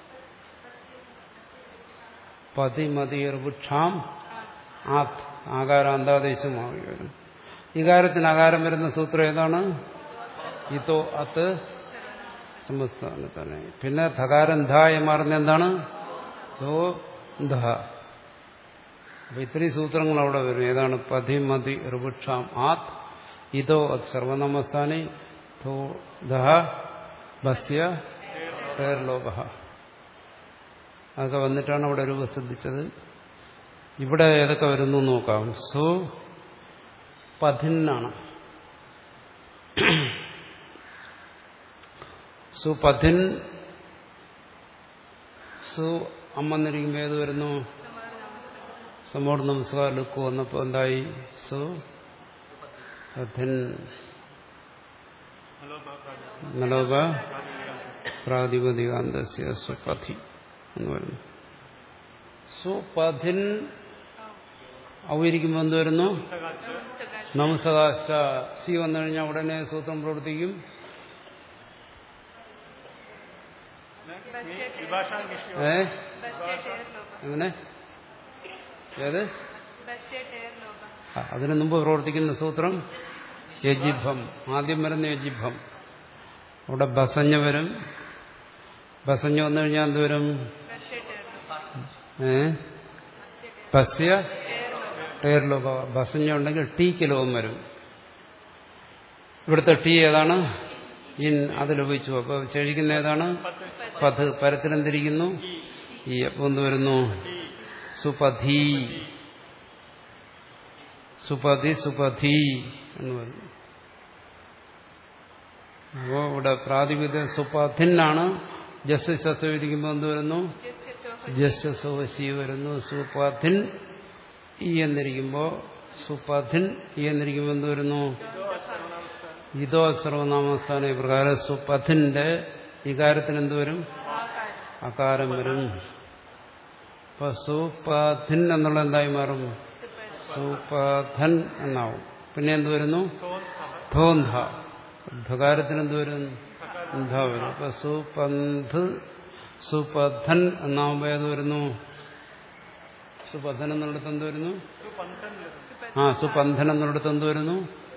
പതിമതിയർ വൃക്ഷാം ആത് ആകാരാന്താദേശമായി വരും ഇകാരത്തിന് ആകാരം വരുന്ന സൂത്രം ഏതാണ് ഇതോ അത് സമസ്ഥാന തന്നെ പിന്നെ ധകാരം ധായ മാറുന്ന എന്താണ് ദോ ധ അപ്പൊ ഇത്രയും സൂത്രങ്ങൾ അവിടെ വരും ഏതാണ് പതിമതി ഋവൃക്ഷാം ആത് ഇതോ അത് സർവനാമസ്ഥാനി ധോ ധ ഭസ്യ ടേർലോഭ അതൊക്കെ വന്നിട്ടാണ് അവിടെ രൂപ ശ്രദ്ധിച്ചത് ഇവിടെ ഏതൊക്കെ വരുന്നു എന്ന് നോക്കാം സു പഥിന്നാണ് സുപഥിൻ സു അമ്മന്നിരിക്കുമ്പോൾ ഏത് വരുന്നു സമോട് നമസ്കാരം ലുക്ക് വന്നപ്പോ എന്തായി സു പഥിൻ നലോക പ്രാതിപതികാന്തസ്യ സുപഥി എന്ന് പറയുന്നു സുപഥിൻ ഔയിരിക്കുമ്പോൾ എന്ത് വരുന്നു നമസ്കാശ സി വന്നു കഴിഞ്ഞാൽ ഉടനെ സൂത്രം പ്രവർത്തിക്കും വിഭാഷാൻ വിഷയം ഏ ബസ്യ ടേർ ലോഭ എങ്ങനെ ഏത് ബസ്യ ടേർ ലോഭ ആ, അതിനു മുമ്പ് പ്രവർത്തിക്കുന്ന സൂത്രം യജിഭം ആദ്യം വരുന്ന യജിഭം അവിടെ ബസഞ്ഞ വരും ബസഞ്ഞ വന്നു കഴിഞ്ഞാൽ എന്ത് വരും ബസ്യ ടേർ ലോഭ ഏ ബസ്യ ടേർ ലോക ബസഞ്ഞ ഉണ്ടെങ്കിൽ ടീക്ക് ലോകം വരും ഇവിടുത്തെ ടീ ഏതാണ് ഇൻ അതിലുപയോഗിച്ചു അപ്പൊ ശേഷിക്കുന്ന ഏതാണ് പഥ് പരത്തിലെന്തിരിക്കുന്നു ഈ അപ്പൊ എന്ത് വരുന്നു സുപധി സുപതി സുപധി എന്ന് പറയുന്നു അപ്പോ ഇവിടെ പ്രാതിപത്യ സുപഥിനാണ് ജസ് ശസ്ത്രം ഇരിക്കുമ്പോൾ എന്ത് വരുന്നു യസ്യ തോഹ ജസ് സോശി വരുന്നു സുപഥിൻ ഈ എന്നിരിക്കുമ്പോ സുപഥിൻ ഈ എന്നിരിക്കുമ്പോൾ എന്ത് വരുന്നു ഇതോ സർവനാമസ്ഥാന പ്രകാരം സുപഥിന്റെ വികാരത്തിന് എന്ത് വരും ആകാരം അകാരം വരും അപ്പൊ സുപഥിൻ എന്നുള്ള എന്തായി മാറും സുപഥൻ എന്നാവും പിന്നെ എന്ത് വരുന്നു ധോന്ധ ധകാരത്തിന് എന്ത് വരും ന്ധ വരും അപ്പൊ സുപന്ത് സുപഥൻ എന്നാവുമ്പോ ഏത് വരുന്നു സുപഥൻ എന്നുള്ളിടത്ത് എന്ത് വരുന്നു ആ സുപന്ധൻ എന്നുള്ളിടത്ത് എന്ത് വരുന്നു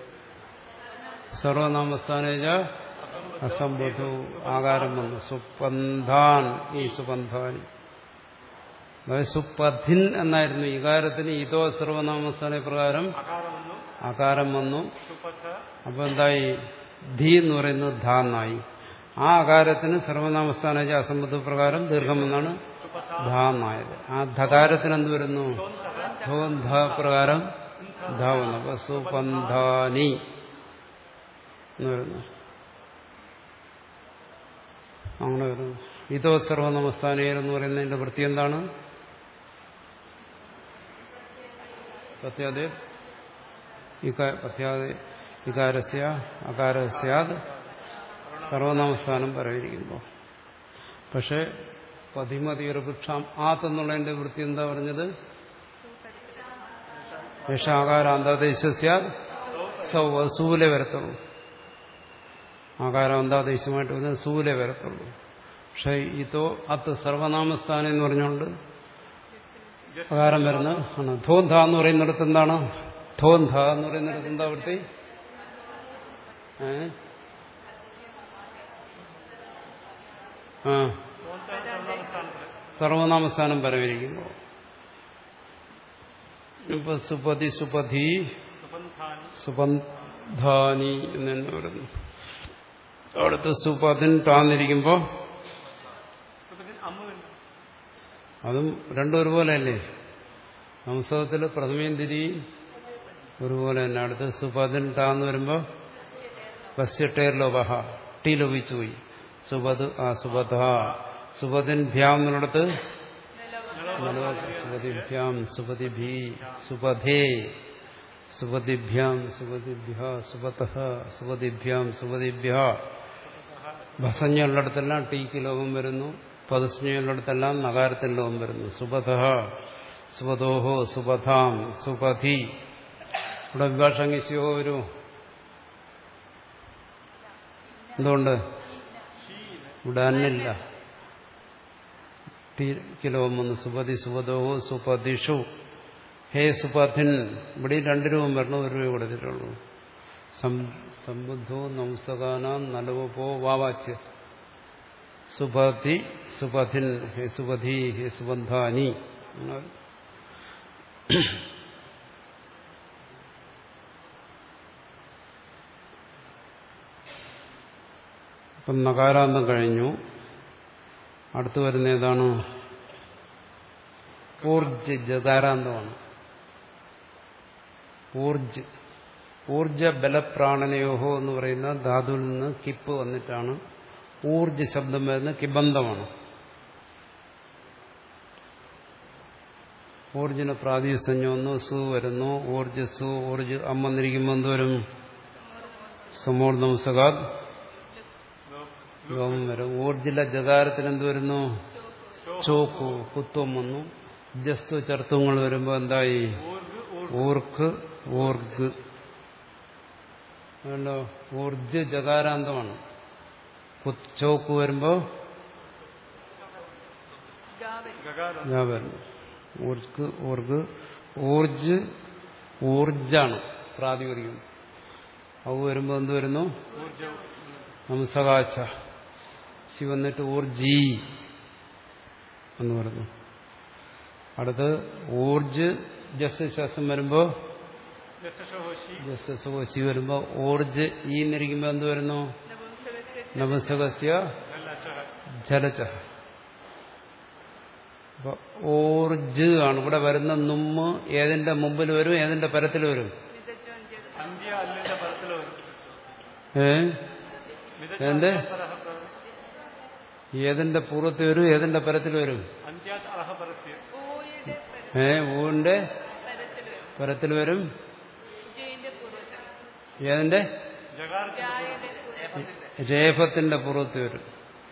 സർവനാമസ്ഥാനേജ അസംബുദ്ധു ആകാരം വന്നു സുപന്ധാൻ ഈ സുപന്ധാൻ അതായത് സുപഥിൻ എന്നായിരുന്നു ഇകാരത്തിന് ഇതോ സർവനാമസ്ഥാന പ്രകാരം അകാരമെന്നു ആകാരം വന്നു സുപഥ അപ്പൊ എന്തായി ധി എന്ന് പറയുന്നത് ധ എന്നായി ആ ആകാരത്തിന് സർവനാമസ്ഥാന അസംബന്ധ പ്രകാരം ദീർഘം എന്നാണ് ധ എന്നായത് ആ ധകാരത്തിന് എന്ത് വരുന്നു ധോൻ ധ പ്രകാരം ധ വന്നു അപ്പൊ സുപന്ധാനി എന്ന് വരുന്നു അങ്ങനെ വരുന്നു ഇതോ സർവനമസ്ഥാനീയർ എന്ന് പറയുന്നതിന്റെ വൃത്തി എന്താണ് പത്യാതെ പത്യാതെ വികാരസ്യ അകാരസ്യാത് സർവനാമസ്ഥാനം പറയുമ്പോൾ പക്ഷെ പതിമതി വൃക്ഷാം ആത്ത് എന്നുള്ളതിന്റെ വൃത്തി എന്താ പറഞ്ഞത് യേഷാകാരാന്താദേശസ്യ സൗ സൂലെ വരത്തുള്ളൂ ആകാരാന്താദേശമായിട്ട് വരുന്നത് സൂലെ വരത്തുള്ളൂ പക്ഷെ ഇതോ അത് സർവനാമസ്ഥാനം എന്ന് പറഞ്ഞുകൊണ്ട് അകാരം വരുന്ന ആണ് ധോന്ധ എന്ന് പറയുന്നിടത്ത് എന്താണ് ധോന്ധ എന്ന് പറയുന്നിടത്ത് എന്താ വൃത്തി ഏ ആ സർവനാമസ്ഥാനം പരമിരിക്കുമ്പോൾ ഇപ്പൊ സുപതി സുപതി സുബന്ധാനി സുബന്ധാനി എന്ന് തന്നെ വരുന്നു അവിടുത്തെ സുപതിൻ ടാന്നിരിക്കുമ്പോ സുബന്ധിൻ അമ്മ തന്നെ അതും രണ്ടും ഒരുപോലെ അല്ലേ സംസ്കൃതത്തിൽ പ്രഥമയും തിരിയും ഒരുപോലെ തന്നെ അടുത്ത് സുപതിൻ ടാന്ന് വരുമ്പോ വസ്യട്ടേർലോ വഹ ടീ ലോപിച്ചു പോയി സുപത് ആ സുപഥ സുപതിൻ ഭ്യാം എന്നുള്ളിടത്ത് സുപതിഭ്യാം സുപതിഭി സുപഥേ സുപതിഭ്യാം സുപതിഭ്യ സുപത സുപതിഭ്യാം സുപതിഭ്യ ഭസഞ്ഞുള്ളിടത്തെല്ലാം ടീക്ക് ലോകം വരുന്നു പദസ്ഞ്ഞുള്ളിടത്തെല്ലാം നഗാരത്തിൽ ലോകം വരുന്നു സുപഥ സുപതോഹോ സുപഥാം സുപഥി ഇവിടെ വിഭാഷാംഗിശയോ വരൂ എന്തുകൊണ്ട് ഇവിടെ അന്നില്ല കിലോം വന്നു സുപതി സുപതോഹോ സുപതിഷു ഹേ സുപഥിൻ ഇവിടെ രണ്ട് രൂപം വരണം ഒരു രൂപ കൊടുത്തിട്ടുള്ളൂ സമ്പുദ്ധോ നംസകാനാം നലവപോ വാവാച്ച് സുപതി സുപഥിൻ ഹേ സുപധി ഹേ സുബന്ധാനി ഇപ്പം നകാരാന്തം കഴിഞ്ഞു അടുത്തു വരുന്ന ഏതാണ് ഊർജ് ജകാരാന്തമാണ് ഊർജ് ഊർജ ബലപ്രാണനയോഹോ എന്ന് പറയുന്ന ധാതുവിൽ നിന്ന് കിപ്പ് വന്നിട്ടാണ് ഊർജ് ശബ്ദം വരുന്നത് കിബന്ധമാണ് ഊർജിന് പ്രാതിസഞ്ജം വന്നു സു വരുന്നു ഊർജസു ഊർജ് അം വന്നിരിക്കുമ്പോൾ എന്ത് വരും സമൂർദ്ധംസകാത് ലോകം വരും ഊർജില ജകാരത്തിന് എന്ത് വരുന്നു ചോക്കു കുത്വം വന്നു ജസ്തു ചർത്തുങ്ങൾ വരുമ്പോൾ എന്തായി ഊർക്ക് ഊർഗ് അതുകൊണ്ടോ ഊർജ് ജകാരാന്തമാണ് ചോക്ക് വരുമ്പോ ഗകാരം ഞാൻ വരുന്നു ഊർക്ക് ഊർഗ് ഊർജ് ഊർജാണ് പ്രാതിപതികം അത് വരുമ്പോ എന്ത് വരുന്നു ഊർജവും നംസകാച്ച ശി വന്നിട്ട് ഊർജി എന്ന് പറയുന്നു അടുത്ത് ഊർജ് ജസ് ശാസം വരുമ്പോ ജസഹോഷി ജസ് ശി വരുമ്പോ ഊർജ് ഈ എന്നിരിക്കുമ്പോ എന്ത് വരുന്നു നപുംസകസ്യ ജലച അപ്പൊ ഊർജ് ആണ് ഇവിടെ വരുന്ന നുമ്മ് ഏതിന്റെ മുമ്പിൽ വരും ഏതിന്റെ പരത്തിൽ വരും അന്ത്യ അല്ലിന്റെ പരത്തിൽ വരും ഏ മിതച്ച എന്ത്? പരഹ പ്ര- ഏതിന്റെ പൂർവ്വത്തിൽ വരും ഏതിന്റെ പരത്തിൽ വരും അന്ത്യാത് അർഹ പരസ്യ ഓയുടെ ഏ ഊന്റെ പരത്തിൽ വരും പരത്തിൽ വരും ജയിന്റെ പൂർവ്വത്തിൽ ഏതിന്റെ ജകാരത്തിന്റെ ജായയുടെ പൂർവ്വത്തിൽ രേഫത്തിന്റെ പൂർവ്വത്തിൽ വരും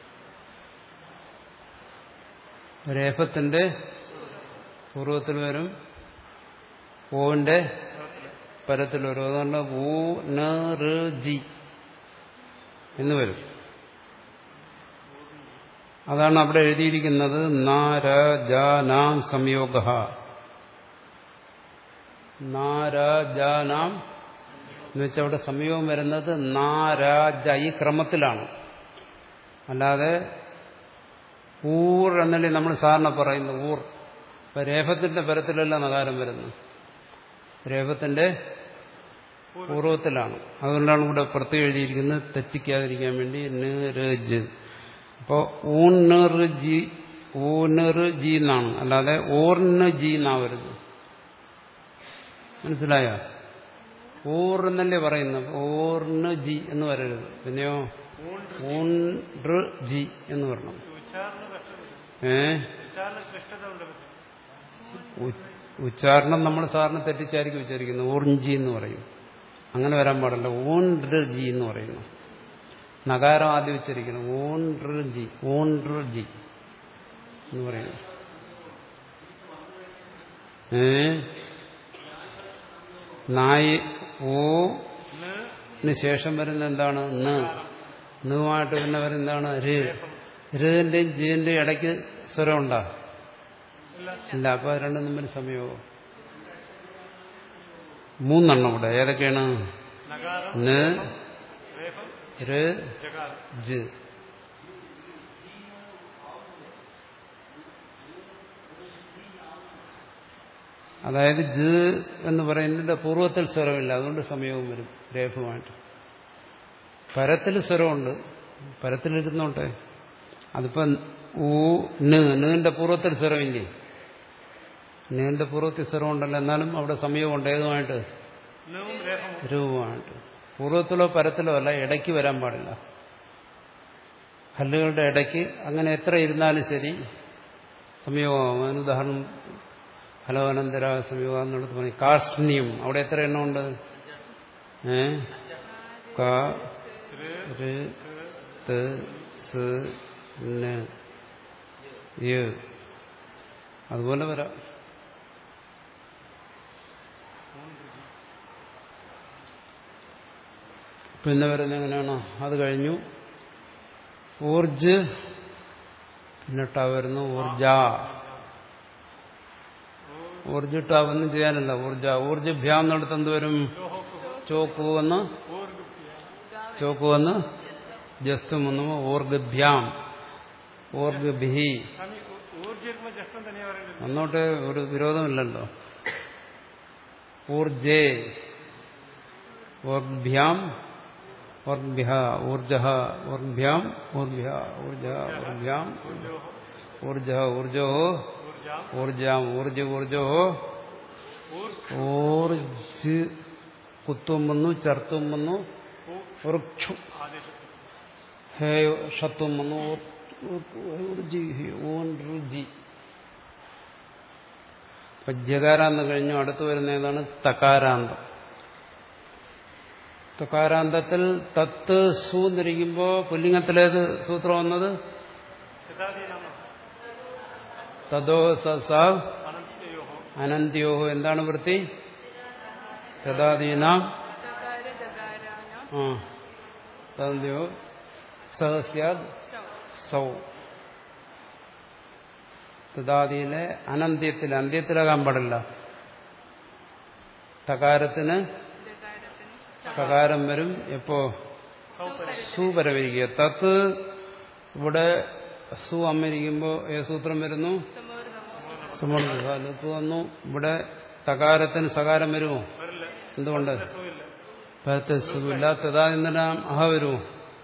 രേഫത്തിന്റെ പൂർവ്വത്തിൽ വരും ഓവിന്റെ പരത്തിൽ വരും അതുകൊണ്ട് ഊ ന റ് ജി എന്ന് വരും അതാണ് അവിടെ എഴുതിയിരിക്കുന്നത് നാരജാനാം സംയോഗ നാരജാനാം എന്ന് വെച്ചാൽ അവിടെ സംയോഗം വരുന്നത് നാരാജ ഈ ക്രമത്തിലാണ് അല്ലാതെ ഊർ എന്നല്ലേ നമ്മൾ സാറിന് പറയുന്നു ഊർ ഇപ്പൊ രേഫത്തിന്റെ പരത്തിലല്ല നകാരം വരുന്നു രേഫത്തിന്റെ പൂർവ്വത്തിലാണ് അതുകൊണ്ടാണ് ഇവിടെ പ്രത്യേകം എഴുതിയിരിക്കുന്നത് തെറ്റിക്കാതിരിക്കാൻ വേണ്ടി നിറജ് അപ്പോ ഊണറ് ജി ഊണറ് ജി എന്നാണ് അല്ലാതെ ഓർണ ജി എന്നാ വരുന്നത് മനസ്സിലായോ ഊർ എന്നല്ലേ പറയുന്നത് ഓർണ ജി എന്ന് പറയരുത് പിന്നെയോ ഊൺറ് ജി എന്ന് പറയണം ഉച്ചാരണ കഷ്ടത ഏ ഉച്ചാരണ ക്ലിഷ്ടത ഉണ്ട് ഉ- ഉച്ചാരണം നമ്മൾ സാറിന് തെറ്റിച്ചായിരിക്കും ഉച്ചരിക്കുന്നത് ഊർജി എന്ന് പറയും അങ്ങനെ വരാൻ പാടില്ല ഊൺറ് ജി എന്ന് പറയുന്നു നഗാരം ആദ്യം ഉച്ചരിക്കണം ഊൺറ് ജി ഊൺറ് ജി എന്ന് പറയുന്നു ഏ നായി ഓ ന് ന് ശേഷം വരുന്ന എന്താണ് ന് നുമായിട്ട് പിന്നെ വരുന്നതാണ് ര് രുവിന്റെയും ജീന്റെയും ഇടയ്ക്ക് സ്വരം ഉണ്ടാ ഇല്ല അപ്പൊ അത് രണ്ടും തമ്മിൽ സമയവും മൂന്നെണ്ണം ഇവിടെ ഏതൊക്കെയാണ് നകാരം ന് രേഫം ര് ജകാരം ജ് അതായത് ജ് എന്ന് പറയുന്നതിന്റെ പൂർവ്വത്തിൽ സ്വരമില്ല അതുകൊണ്ട് സമയവും വരും രേഖമായിട്ട് പരത്തിൽ സ്വരമുണ്ട് പരത്തിലിരുന്നോട്ടെ അതിപ്പം ഊ ന് നിന്റെ പൂർവ്വത്തിൽ സ്വരമില്ലേ നീന്റെ പൂർവ്വത്തിൽ സ്വരമുണ്ടല്ലോ എന്നാലും അവിടെ സമയമുണ്ട് ഏതുമായിട്ട് നും രേഫവും രൂപമായിട്ട് പൂർവ്വത്തിലോ പരത്തിലോ അല്ല ഇടയ്ക്ക് വരാൻ പാടില്ല ഹല്ലുകളുടെ ഇടയ്ക്ക് അങ്ങനെ എത്ര ഇരുന്നാലും ശരി സംയോഗമാകും അതിന് ഉദാഹരണം ഫലവനന്തര സംയോഗം എന്നുള്ളത് പറയും കാർഷ്ണ്യം അവിടെ എത്ര എണ്ണമുണ്ട് ഏ ക ര് ത് സ് ന് യ് അതുപോലെ വരാം പിന്നെ വരുന്നത് എങ്ങനെയാണോ അത് കഴിഞ്ഞു ഊർജ് പിന്നെ ട വരുന്നു ഊർജ ഊർജിട്ടാവൊന്നും ചെയ്യാനല്ല ഊർജ ഊർജഭ്യാം എന്നിടത്ത് എന്ത് വരും ചോക്ക് വന്ന് ചോക്ക് വന്ന് ജസ്തും വന്നു ഊർഗഭ്യാം ഊർഗഭി സ്വാമി ഊർജ്ജ ജസ്റ്റം തന്നെയാ പറയേണ്ടത് അന്നോട്ട് ഒരു വിരോധമില്ലല്ലോ ഊർജേ ഊർഭ്യാം ഊർഭ്യ ഊർജ ഊർഭ്യാം ഊർഭ്യ ഊർജ ഊർഭ്യാം ഊർജ ഊർജോ ഊർജാം ഊർജാം ഊർജ ഊർജോ ഊർ ഊർജ് കുത്തും വന്നു ചർത്തും വന്നു വൃക്ഷു ആദേശം ഹേ ഷത്വം വന്നു ഊർജി ഊർജി അപ്പൊ ജകാരാന്തം കഴിഞ്ഞു അടുത്ത് വരുന്ന ഏതാണ് തകാരാന്തം തകാരാന്തത്തിൽ തത്ത് സു എന്നിരിക്കുമ്പോ പുല്ലിംഗത്തിലേത് സൂത്രം വന്നത് യഥാധീനാമ തദോ സ അനന്തയോഹോ അനന്ത്യോഹോ എന്താണ് വൃത്തി തദാദീന ദകാര ദകാരാന ആ തദന്ത്യോ സഹസ്യാദ് സൗ തദാദിയിലെ അനന്ത്യത്തിൽ അന്ത്യത്തിലാകാൻ പാടില്ല തകാരത്തിന് ദകാരത്തിന് സകാരം വരും എപ്പോ സു വരവിരിക്കുക തത്ത് ഇവിടെ സു അമ്മയിരിക്കുമ്പോ ഏ സൂത്രം വരുന്നു സമൂർണമോ സുമർദ്ദത്ത് വന്നു ഇവിടെ തകാരത്തിന് സകാരം വരുമോ വരില്ല എന്തുകൊണ്ട് സുഖമില്ല പരത്തെ സുഖമില്ല തഥാ ഇന്നെല്ലാം അഹ വരുമോ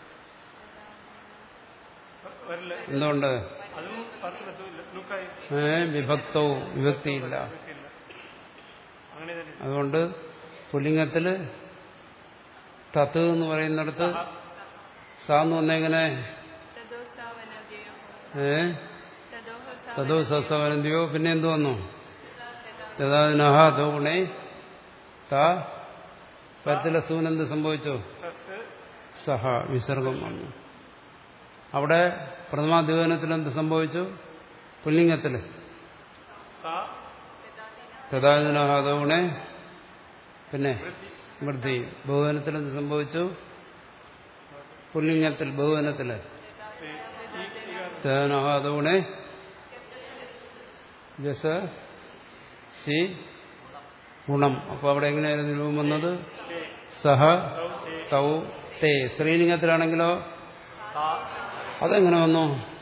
വരില്ല എന്തുകൊണ്ട് അതും പത്ത് രസമില്ല ലുക്കായി ഏ വിഭക്തോ വിഭക്തിയില്ല ഇല്ല അങ്ങനെ തന്നെ അതുകൊണ്ട് പുല്ലിംഗത്തില് തത്ത് എന്ന് പറയുന്നിടത്ത് സാന്ന് വന്നെങ്ങനെ തദോ സാവനദ്യോ ഏ തദോഹ തതോ സസവനന്തിയോ പിന്നെ എന്തു വന്നു തഥാനഹ അതോ ഗുണേ താ പരത്തിലെ സൂനെന്ത് സംഭവിച്ചു സത്ത് സഹ വിസർഗം വന്നു അവിടെ പ്രഥമാദ്യോനത്തിൽ എന്ത് സംഭവിച്ചു പുല്ലിംഗത്തില് സാ തഥാനഹ അതോ ഗുണേ പിന്നെ വൃത്തി വൃദ്ധി ബഹുവനത്തിൽ എന്ത് സംഭവിച്ചു പുല്ലിംഗത്തിൽ ബഹുവനത്തില് ഈ ഈ തഥാനഹ അതോ ഗുണേ ജസ സി ഗുണം അപ്പൊ അവിടെ എങ്ങനെയായിരുന്നു രൂപം വന്നത് സഹ തൗ തേ സ്ത്രീലിംഗത്തിലാണെങ്കിലോ സാ അതെങ്ങനെ വന്നു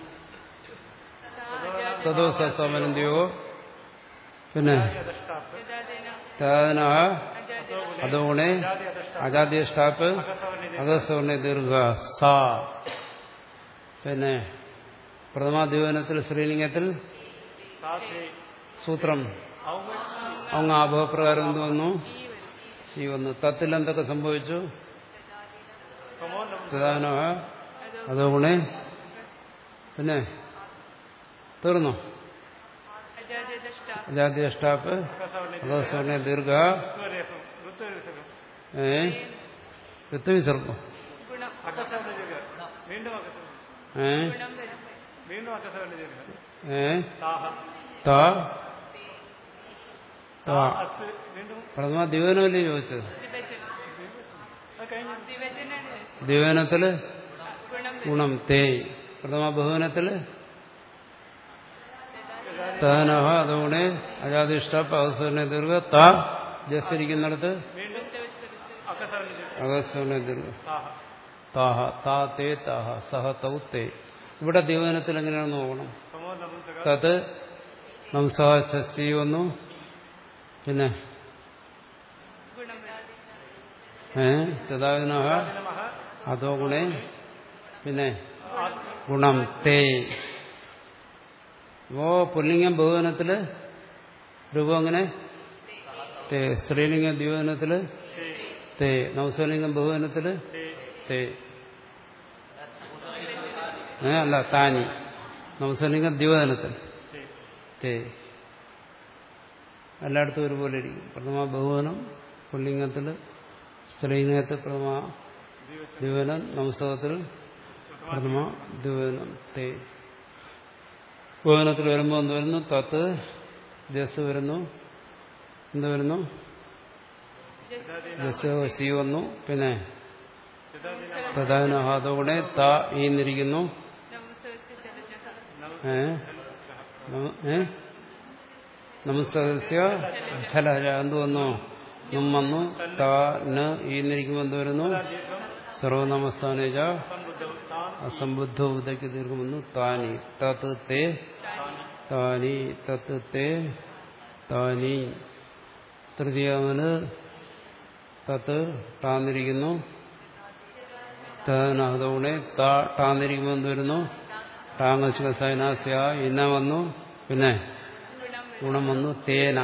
സാജാതി തതോ സവനന്തിയോ പിന്നെ അധഷ്ടാപ്പ് യഥാദേന തദന അജാതി അതോണെ ജാതി അധഷ്ടാപ്പ് അജാദ്യ സ്റ്റാപ്പ് അകസവർണ്ണ അഗസ്വർണ ദീർഘ സാ പിന്നെ പ്രഥമാദ്യോനത്തിൽ സ്ത്രീലിംഗത്തിൽ സാ തേ സൂത്രം ഔമ அவங்க ആഭവപ്രകാരം എന്ത് വന്നു ഈ വരും സി വന്നു തത്തിൽ എന്തൊക്കെ സംഭവിച്ചു സമോ നം പ്രധാന അതോ ഗുണേ പിന്നെ തീർന്നോ അജാതി ദഷ്ട അജാദ്യ സ്റ്റാപ്പ് അകസവർണ്ണ അഗസ്വർണ ദീർഘ ഋത്വരേഫം ഋത്വരേഫം ഏ ഋത്തുവിസർഗം ഗുണം അകസവർണ്ണ ദീർഘ വീണ്ടും അകസവർണ്ണ ഏ ഗുണം വരും വീണ്ടും അകസവർണ്ണ ദീർഘ ഏ സാഹ താ ആ. അസ് വീണ്ടും പ്രഥമ ദിവനമല്ലേ ചോദിച്ചത് ദ്വിവചനം അത് കഴിഞ്ഞു ദ്വിവചനാണ് ദിവനത്തില് ഗുണം ഗുണം തേ പ്രഥമ ബഹുവനത്തില് തനഹ അതുകൊണ്ട് അജാതിഷ്ട പകസ്വരനെ ദീർഘ ത ജസ്കരിക്കുന്നിടത്ത് വീണ്ടും അക്കസറിന് അകസ്വരനെ ദീർഘ സാഹ താഹ താ തേ താഹ സഹ തൗ തേ ഇവിടെ ദിവനത്തിൽ എങ്ങനെയാണെന്ന് നോക്കണം സമോ നപുംസക തത് നംസി വന്നു പിന്നെ ഗുണം ഏ തഥാവിനഹ നമഃ അതോ ഗുണേ പിന്നെ ആത്മ ഗുണം തേ ഇപ്പോ പുല്ലിംഗം ബഹുവനത്തില് രൂപം എങ്ങനെ തേ സ്ത്രീലിംഗം ദ്വിവചനത്തില് തേ തേ നവസ്വലിംഗം ബഹുവനത്തില് തേ തേ ഏ അല്ല താനി നവസ്വലിംഗം ദ്വിവചനത്തിൽ തേ തേ എല്ലായിടത്തും ഒരുപോലെ ഇരിക്കും പ്രഥമ ബഹുവനം പുല്ലിംഗത്തിൽ സ്ത്രീലിംഗത്തിൽ പ്രഥമ ദ്വിവചനം ദ്വിവനം നമസ്തകത്തിൽ പ്രഥമ ദ്വിവനം തേ ബഹുവനത്തിൽ വരുമ്പോൾ എന്ത് വരുന്നു തത്ത് ജസ് വരുന്നു എന്ത് വരുന്നു ജസ് സി വന്നു പിന്നെ യഥാദിന പ്രധാന ഹാതോടെ ത ഈന്നിരിക്കുന്നു നമസ്കരിച്ച് ജലജ ഏ നമ- ഏ നമസ്തസ്യ ഛലഹ എന്ത് വന്നു നും വന്നു ത ന് ഈന്നിരിക്കുമ്പോൾ എന്ത് വരുന്നു ദീർഘം സർവനമസ്ഥാനേജ സംബുദ്ധം താൻ അസംബുദ്ധ ഉദയ്ക്ക് ദീർഘം വന്നു താനി തത്ത് തേ താനി തത്ത് തേ താനി തൃതീയവന് തത്ത് ടാന്നിരിക്കുന്നു തനഹതോടെ ടാന്നിരിക്കുമ്പോൾ എന്ത് വരുന്നു ടാങ്ങശിക സൈനാസ്യ ഇന്ന വന്നു പിന്നെ ഗുണം വന്നു തേന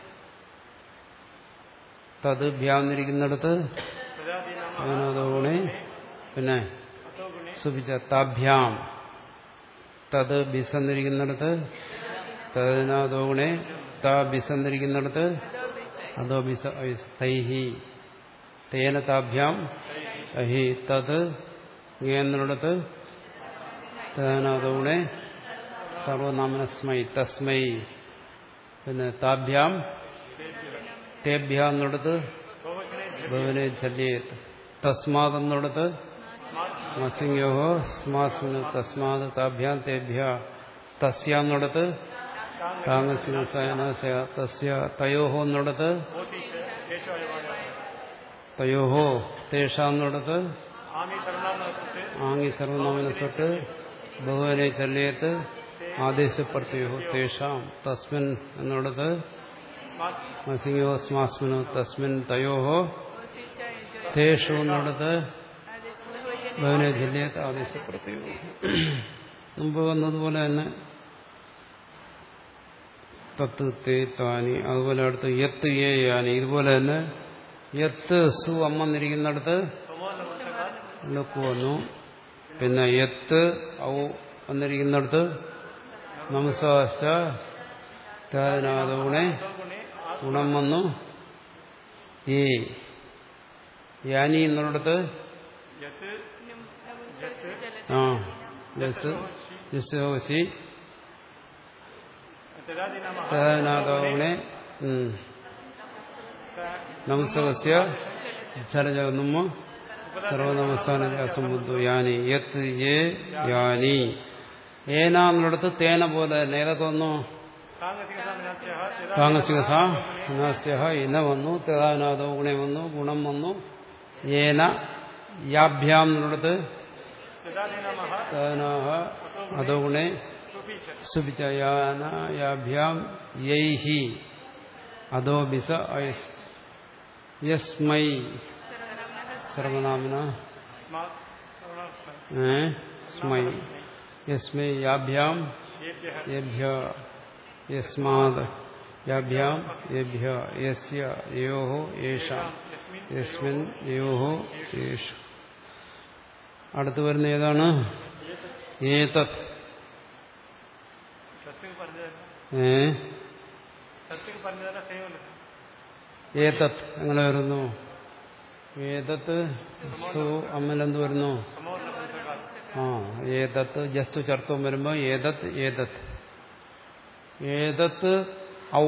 തത് ഭ്യാന്നിരിക്കുന്നിടത്ത് യഥാദിന അവനതോണെ പിന്നെ അത്തോ ഗുണേ സുപിച്ച താഭ്യാം തത് ബിസന്നിരിക്കുന്നിടത്ത് തതിനാദോഗുണെ താ ബിസന്നിരിക്കുന്നിടത്ത് അതോ ബിസ തൈഹി തേന താഭ്യാം അഹി തത് എന്നിടത്ത് തേനാദോഗുണെ സർവനാമനസ്മൈ തസ്മൈ പിന്നെ താഭ്യാം തേഭ്യാം എന്നിടത്ത് ബഹുവചനെ ഭവനെ ചല്യേത് തസ്മാത് എന്നിടത്ത് മസിംഗോ സ്മാസ്മിന് തസ്മാത് താഭ്യാം തേഭ്യ തസ്യാന്നിടത്ത് താങ്ങസിംഹസയനസ്യ തസ്യ തയോഹോ എന്നിടത്ത് മോതീശ ശേഷവായ തയോഹോ തേഷാന്നിടത്ത് ആമി സർവനാമത്തെ ആങ്ങി സർവനാമനസ്സൊട്ട് ബഹുവനെ ചല്യേത്ത് ആദേശപ്രത്യോ തേഷാം തസ്മിൻ എന്നിടത്ത് മസിംഗോ സ്മാസ്മിനോ തസ്മിൻ തയോഹോ തേഷു എന്നിടത്ത് ഭവനെ ചല്യേത്ത് ആദേശപ്രത്യോ മുമ്പ് വന്നതുപോലെ തന്നെ തത്ത് തേ താനി അതുപോലെ അടുത്ത് യത്ത് ഏ യാനി ഇതുപോലെ തന്നെ യത്ത് സു അമ്മന്നിരിക്കുന്നിടത്ത് സമോ നപുംസക ലുക്ക് വന്നു പിന്നെ യത്ത് ഔ വന്നിരിക്കുന്നിടത്ത് നമസാശ്ച തേനാദഗുണെ അത്തോ ഗുണേ ഗുണം വന്നു ഈ യാനി എന്നുള്ളിടത്ത് യത്ത് ആ ജസ് ജസ്സി യഥാദിന തേനാദഗുണെ നമസ്തകസ്യ ചരജഗന്നുമ്മ സർവനമസ്ഥാന അസംബുദ്ധു യാനി യത്ത് ഏ യാനി ഏനാന്നിടത്ത് തേന പോലെ തന്നെ ഏതൊക്കെ വന്നു സാങ്കതിക സമനാസ്യ താമസിക സാസ്യ ഇന വന്നു തേതാനാദോ ഗുണേ വന്നു ഗുണം വന്നു ഏന യാഭ്യാം എന്നിടത്ത് യഥാദിന മഹ തേനാഹ അതോ ഗുണേ സുപീശ സുപിച്ച യാന യാഭ്യാം യൈഹി അതോ ബിസ ഐസ് യസ്മൈ സർവനാമന സ്മാ സർവനാമ ഏ? സ്മൈ യസ്മൈ യാഭ്യാം യേഭ്യഃ യഭ്യ യസ്മാത് യാഭ്യാം യഭ്യ യസ്യ യോഹോ യേഷാം യസ്മിൻ യസ്മിൻ യോഹോ യേഷ അടുത്ത് വരുന്ന ഏതാണ് ഏതത് സത്യക്ക് പറഞ്ഞതല്ല ഏ സത്യക്ക് പറഞ്ഞതല്ല സേവല്ല ഏതത് എങ്ങനെ വരുന്നു ഏതത്ത് സു അമ്മലെന്ത് വരുന്നു സമോ നപുംസക ആ ഏതത്ത് ജസ്തു ചർത്തം വരുമ്പോൾ ഏതത്ത് ഏതത്ത് ഏതത്ത് ഔ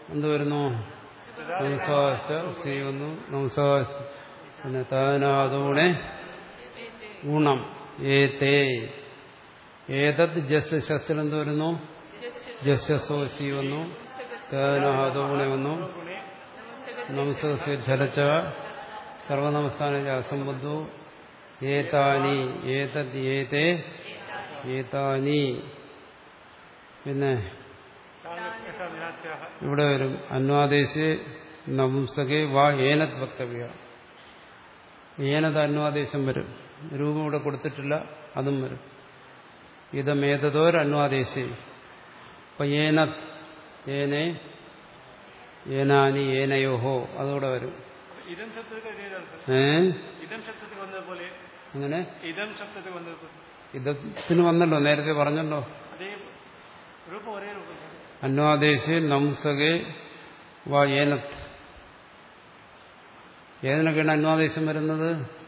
എന്ത് വരുന്നു നമസാശ സി വന്നു നമസാശ പിന്നെ താനാദൂണെ ഗുണം ഏതേ ഏതത് ജസ് ശസ്സിൽ എന്ത് വരുന്നു ജസ്സോ സി വന്നു താനാദൂണെ വന്നു ഗുണേ നമസ്യ ധരച്ച സർവനമസ്ഥാന അസംബന്ധു ഏതാനി ഏതത് ഏതേ ഏതാനി പിന്നെ വിനാശ്യാഹ ഇവിടെ വരും അന്വാദേശ് നപുംസകെ വാ ഏനത് വക്തവ്യ ഏനത് അന്വാദേശം വരും രൂപം ഇവിടെ കൊടുത്തിട്ടില്ല അതും വരും ഇതമേതതോർ അന്വാദേശി അപ്പൊ ഏനത് ഏനെ ഏനാനി ഏനയോഹോ അതോടെ വരും ഇതം ശബ്ദത്തിൽ അതേ ഏ ഇതം ശബ്ദത്തിൽ വന്നതുപോലെ അങ്ങനെ ഇതം ശബ്ദത്തിൽ വന്നത് ഇതത്തിന് വന്നല്ലോ നേരത്തെ പറഞ്ഞല്ലോ അതേ രൂപം ഒരേ രൂപം അന്വാദേശ് നംസകെ വാ ഏനത് ഏതിനൊക്കെയാണ് അന്വാദേശം വരുന്നത്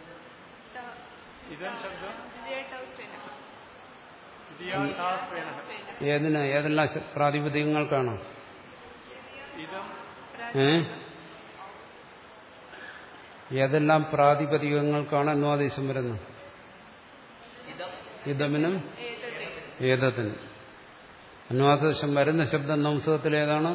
ഇതം ശബ്ദം ദ്വിതീയട്ടൗസ്വേന. ഇതിയാസ്വേന ഏതിന് ഏതെല്ലാം ശ- പ്രാതിപതികങ്ങൾക്കാണ് ഇതം ഏ ഏതെല്ലാം പ്രാതിപതികങ്ങൾക്കാണ് അന്വാദേശം വരുന്നത് ഇതമിനും ഏതത് ഏതത്തിനും അന്വാദേശം വരുന്ന ശബ്ദം നംസകത്തിൽ ഏതാണ്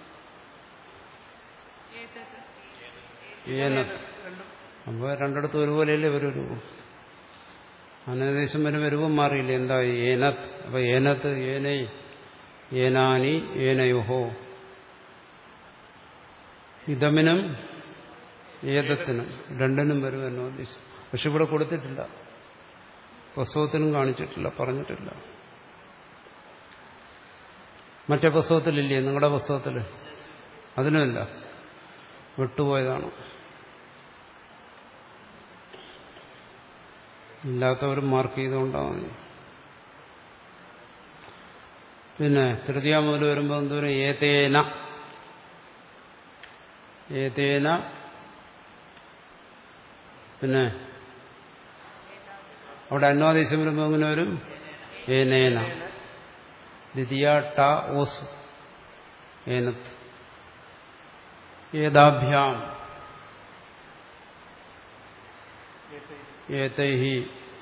ഏതത് ഏനത്ത് അപ്പോൾ രണ്ടിടത്തും ഒരുപോലെയല്ലേ ഒരു രൂപം അനദേശം വരുമ്പോൾ രൂപം മാറിയില്ലേ എന്താ ഏനത്ത് അപ്പൊ ഏനത്ത് ഏനൈ ഏനാനി ഏനയുഹോ ഇതമിനും ഏതത്തിനും രണ്ടിനും വരും അന്വാദേശം പക്ഷെ ഇവിടെ കൊടുത്തിട്ടില്ല പുസ്തകത്തിനും കാണിച്ചിട്ടില്ല പറഞ്ഞിട്ടില്ല മറ്റേ പുസ്തകത്തിലില്ലേ നിങ്ങളുടെ പുസ്തകത്തിൽ അതിനുമില്ല വിട്ടുപോയതാണ് ഇല്ലാത്തവർ മാർക്ക് ചെയ്തുകൊണ്ടാണ് മതി പിന്നെ തൃതീയ മുതൽ വരുമ്പോൾ എന്തോരം ഏതേന ഏതേന പിന്നെ അവിടെ അന്വാദേശം വരുമ്പോൾ എങ്ങനെ വരും ഏനേന ദ്വിതീയ ട ഓസ് ഏനത്ത് ഏതാഭ്യാം ഏതൈഹി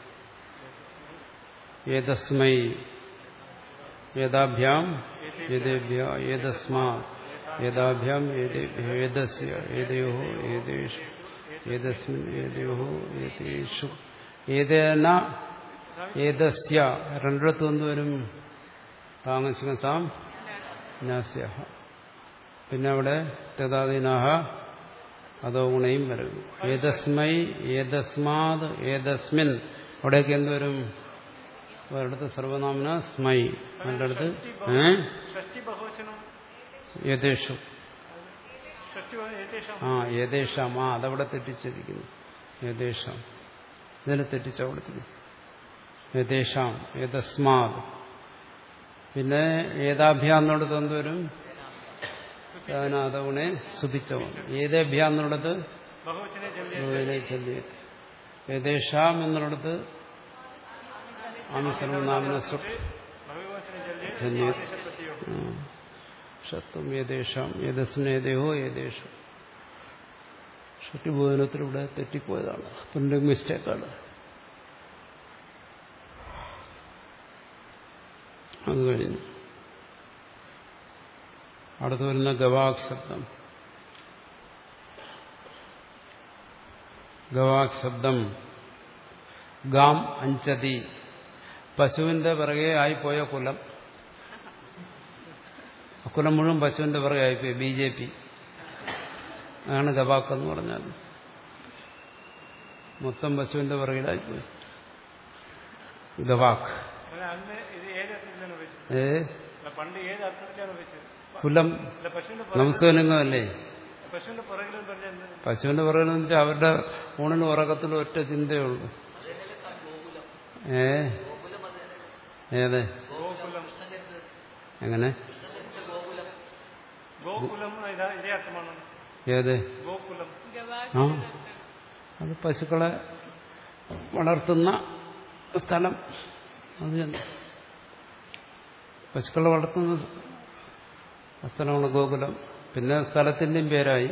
ഏതസ്മൈ ഏതാഭ്യാം ഏതേഭ്യ ഏതസ്മാ ഏതാഭ്യാം ഏതേഭ്യ ഏതസ്യ ഏതയോ ഏതേഷു ഏതസ്മിൻ ഏതയോ ഏതേഷു ഏതേന ഏതസ്യ രണ്ടിടത്തും എന്തുവരും താമസിക്കുന്ന സാം നാസ്യ പിന്നെ അവിടെ തഥാദിനാഹ അതോ ഗുണയും വരും ഏതസ്മൈ ഏതസ്മാത് ഏതസ്മിൻ അവിടെയൊക്കെ എന്തുവരും ഒരിടത്ത് സർവനാമന സ്മൈ രണ്ടിടത്ത് ഏ ഷഷ്ടി ബഹുവചനം ഏതേഷു ഷഷ്ടി ബഹു- ഏതേഷാം ആ ഏതേഷാം ആ അതവിടെ തെറ്റിച്ചിരിക്കുന്നു ഏതേഷാം ഇതിനെ തെറ്റിച്ച അവിടത്തിന് ഏതേഷാം ഏതസ്മാത് പിന്നെ ഏതാഭ്യാന്നുള്ളത് എന്തുവരും അതവണെ സുഭിച്ചവൻ ഏതേഭ്യ എന്നുള്ളത് ബഹുവചനെ ജല്യ ഗുരുവിനെ ചൊല്ലി ഏതേഷാം എന്നുള്ളത് ആമിസർവനാമിന ബഹുവചനെ ജല്യ ജല്യ ആദേശപ്രത്യോ ഷത്വം ഏതേഷാം ഏതസ്നേദേഹോ ഏതേഷു ഷട്ടിബോധനത്തിലൂടെ തെറ്റിപ്പോയതാണ് പ്രിന്റിംഗ് മിസ്റ്റേക്കാണ് അത് കഴിഞ്ഞു അടുത്ത് വരുന്ന ഗവാക് ശബ്ദം ഗവാക് ശബ്ദം ഗാം അഞ്ചതി പശുവിന്റെ പിറകെ ആയിപ്പോയ കുലം ആ കുലം മുഴുവൻ പശുവിന്റെ പിറകെ ആയിപ്പോയി ബി ജെ പി അതാണ് ഗവാക്ക് എന്ന് പറഞ്ഞാൽ മൊത്തം പശുവിന്റെ പിറകിലായിപ്പോയി ഗവാക്ക് അല്ല, അന്ന് ഇത് ഏത് അർത്ഥത്തിലാണ് ഉപയോഗിച്ചത് ഏ അല്ല, പണ്ട് ഏത് അർത്ഥത്തിലാണ് ഉപയോഗിച്ചത് കുലം അല്ല പശുവിന്റെ നമസ്കാരംഗമല്ലേ പശുവിന്റെ പുറകിലും പറഞ്ഞ എന്ത് പശുവിന്റെ പിറകിലെന്ന് വെച്ചാൽ അവരുടെ ഊണിനും ഉറക്കത്തിലും ഒറ്റ ചിന്തയുള്ളൂ ഏ ഏതെ ഗോകുലം എങ്ങനെ ഗോകുലം ഇതാ ഇതേ അർത്ഥമാണ് ഏത് ഗോകുലം ആ അത് പശുക്കളെ വളർത്തുന്ന സ്ഥലം അത് തന്നെ പശുക്കളെ വളർത്തുന്ന സ്ഥലമാണ് ഗോകുലം പിന്നെ സ്ഥലത്തിൻ്റെയും പേരായി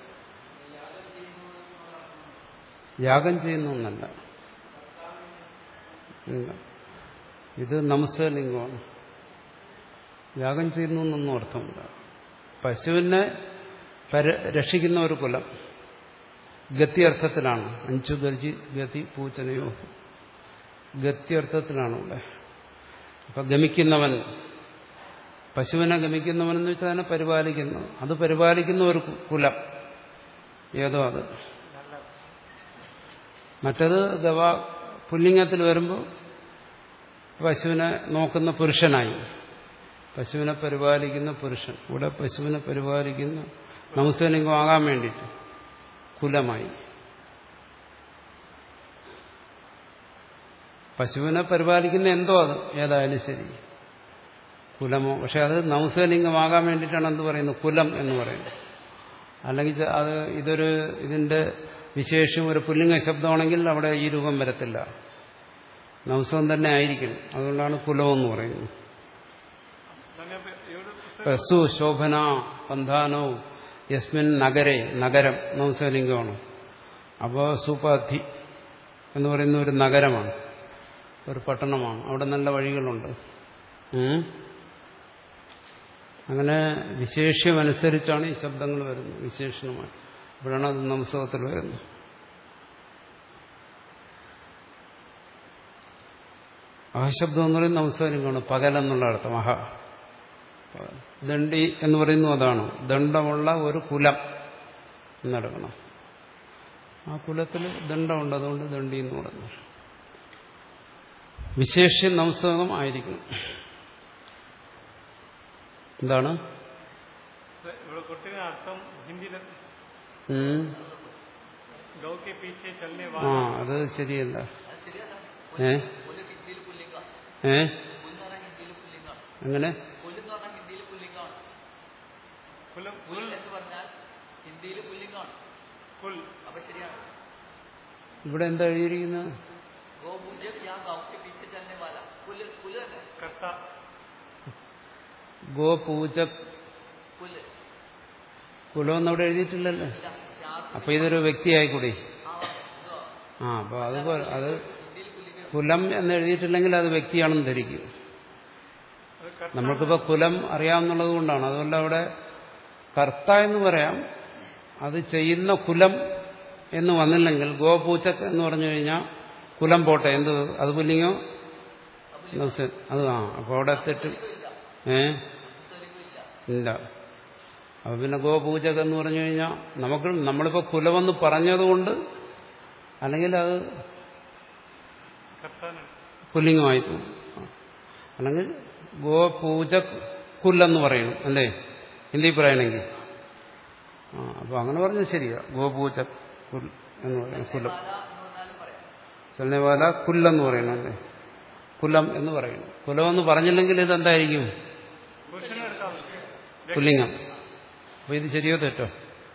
യാഗം ചെയ്യുന്നു എന്നല്ല ഇല്ല. ഇത് നമസ്തലിംഗമാണ് യാഗം ചെയ്യുന്നു എന്നൊന്നും അർത്ഥമില്ല പശുവിനെ പര രക്ഷിക്കുന്ന ഒരു കുലം ഗത്യർത്ഥത്തിലാണ് അഞ്ചു ഗജി ഗതി പൂച്ചനയോ ഗത്യർത്ഥത്തിലാണ് ഇവിടെ അപ്പൊ ഗമിക്കുന്നവൻ പശുവിനെ ഗമിക്കുന്നവൻ എന്ന് വെച്ചാൽ അതിനെ പരിപാലിക്കുന്നു അത് പരിപാലിക്കുന്ന ഒരു കു- കുലം ഏതോ അത് മറ്റത് ഗവ പുല്ലിംഗത്തിൽ വരുമ്പോൾ പശുവിനെ നോക്കുന്ന പുരുഷനായി പശുവിനെ പരിപാലിക്കുന്ന പുരുഷൻ ഇവിടെ പശുവിനെ പരിപാലിക്കുന്ന നമസ്തലിംഗം ആകാൻ വേണ്ടിയിട്ട് കുലമായി പശുവിനെ പരിപാലിക്കുന്ന എന്തോ അത് ഏതായാലും ശരി കുലമോ പക്ഷെ അത് നൗസലിംഗമാകാൻ വേണ്ടിയിട്ടാണ് എന്ത് പറയുന്നത് കുലം എന്ന് പറയുന്നത് അല്ലെങ്കിൽ ഇത് അത് ഇതൊരു ഇതിന്റെ വിശേഷം ഒരു പുല്ലിംഗ ശബ്ദമാണെങ്കിൽ അവിടെ ഈ രൂപം വരത്തില്ല നൗസം തന്നെ ആയിരിക്കണം അതുകൊണ്ടാണ് കുലമെന്ന് പറയുന്നത് സ്വാമി അപ്പൊ ഇവിടെ പുസ്തകം പശു ശോഭന പന്ഥാനോ യസ്മിൻ നഗരെ നഗരം നൗസലിംഗമാണ് അപ്പോൾ സുപാധി എന്ന് പറയുന്ന ഒരു നഗരമാണ് ഒരു പട്ടണമാണ് അവിടെ നല്ല വഴികളുണ്ട് ഉം. അങ്ങനെ വിശേഷ്യമനുസരിച്ചാണ് ഈ ശബ്ദങ്ങൾ വരുന്നത് വിശേഷണമായി ഇവിടെയാണ് അത് നമസ്തകത്തിൽ വരുന്നത് അഹശബ്ദം എന്ന് പറയുന്നത് നമസ്കാരമാണ് പകലെന്നുള്ള അർത്ഥം അഹ ദണ്ഡി എന്ന് പറയുന്നത് അതാണ് ദണ്ഡമുള്ള ഒരു കുലം എന്നെടുക്കണം ആ കുലത്തിൽ ദണ്ഡമുണ്ട് അതുകൊണ്ട് ദണ്ഡി എന്ന് പറഞ്ഞു വിശേഷ്യ നമസ്തകം ആയിരിക്കണം എന്താണ് ഇവിടെ കൊടുത്തിരിക്കുന്ന അർത്ഥം ഹിന്ദിയിൽ ഉം. ഗൗ കെ പീछे चलने ആ वाला അത് ശരിയല്ല ശരിയല്ല ഏ പുല്ല് ഹിന്ദിയിൽ പുല്ലിംഗ ഏ പുല്ല് എന്ന് പറഞ്ഞാൽ ഹിന്ദിയിൽ പുല്ലിംഗാണ് എങ്ങനെ പുല്ല് എന്ന് പറഞ്ഞാൽ ഹിന്ദിയിൽ പുല്ലിംഗാണ് കുലം പുൽ കുൽ എന്ന് പറഞ്ഞാൽ ഹിന്ദിയിൽ പുല്ലിംഗാണ് കുൽ അപ്പൊ ശരിയാണ് ഇവിടെ എന്താ എഴുതിയിരിക്കുന്നത് ഗോ പൂജക് യാ ഗൗ കെ പീछे ചലने वाला പുല്ല് പുല്ല് തന്നെ കർത്ത ഗോപൂജ പുല്ല് കുലമെന്ന് അവിടെ എഴുതിയിട്ടില്ലല്ലോ ഇല്ല പക്ഷെ ആ അപ്പൊ ഇതൊരു വ്യക്തിയായിക്കൂടി ആ ഇതോ ആ അപ്പൊ അതുപോലെ അത് ഹിന്ദിയിൽ പുല്ലിംഗ കുലം എന്ന് എഴുതിയിട്ടില്ലെങ്കിൽ അത് വ്യക്തിയാണെന്ന് ധരിക്കും അത് കർത്ത നമ്മൾക്കിപ്പോ കുലം അറിയാവുന്നുള്ളത് കൊണ്ടാണ് അതുകൊണ്ട് അവിടെ കർത്ത എന്ന് പറയാം അത് ചെയ്യുന്ന കുലം എന്ന് വന്നില്ലെങ്കിൽ ഗോപൂച്ചക് എന്ന് പറഞ്ഞു കഴിഞ്ഞാൽ കുലം പോട്ടെ എന്ത് അത് പുല്ലിങ്ങോ നൗസ- അത് ആ അപ്പോൾ അവിടെ തെറ്റ് ഏ ഇല്ല അപ്പൊ പിന്നെ ഗോപൂജക് എന്ന് പറഞ്ഞു കഴിഞ്ഞാൽ നമുക്ക് നമ്മളിപ്പോൾ കുലമെന്ന് പറഞ്ഞതുകൊണ്ട് അല്ലെങ്കിൽ അത് കർത്താനാണ് പുല്ലിംഗമായി പോകും അല്ലെങ്കിൽ ഗോപൂജ കുല്ലെന്ന് പറയണം അല്ലേ ഹിന്ദി പറയണമെങ്കിൽ ആ അപ്പോൾ അങ്ങനെ പറഞ്ഞത് ശരിയാ ഗോപൂജ കുൽ എന്ന് പറയണം കുലം വാല എന്ന് പറഞ്ഞാലും പറയാം ചലനവാല കുല്ലെന്ന് പറയണം അല്ലേ കുലം എന്ന് പറയണം കുലമെന്ന് പറഞ്ഞില്ലെങ്കിൽ ഇതെന്തായിരിക്കും പുരുഷനും എടുക്കാം പുല്ലിംഗം അപ്പോൾ ഇത് ശരിയോ തെറ്റോ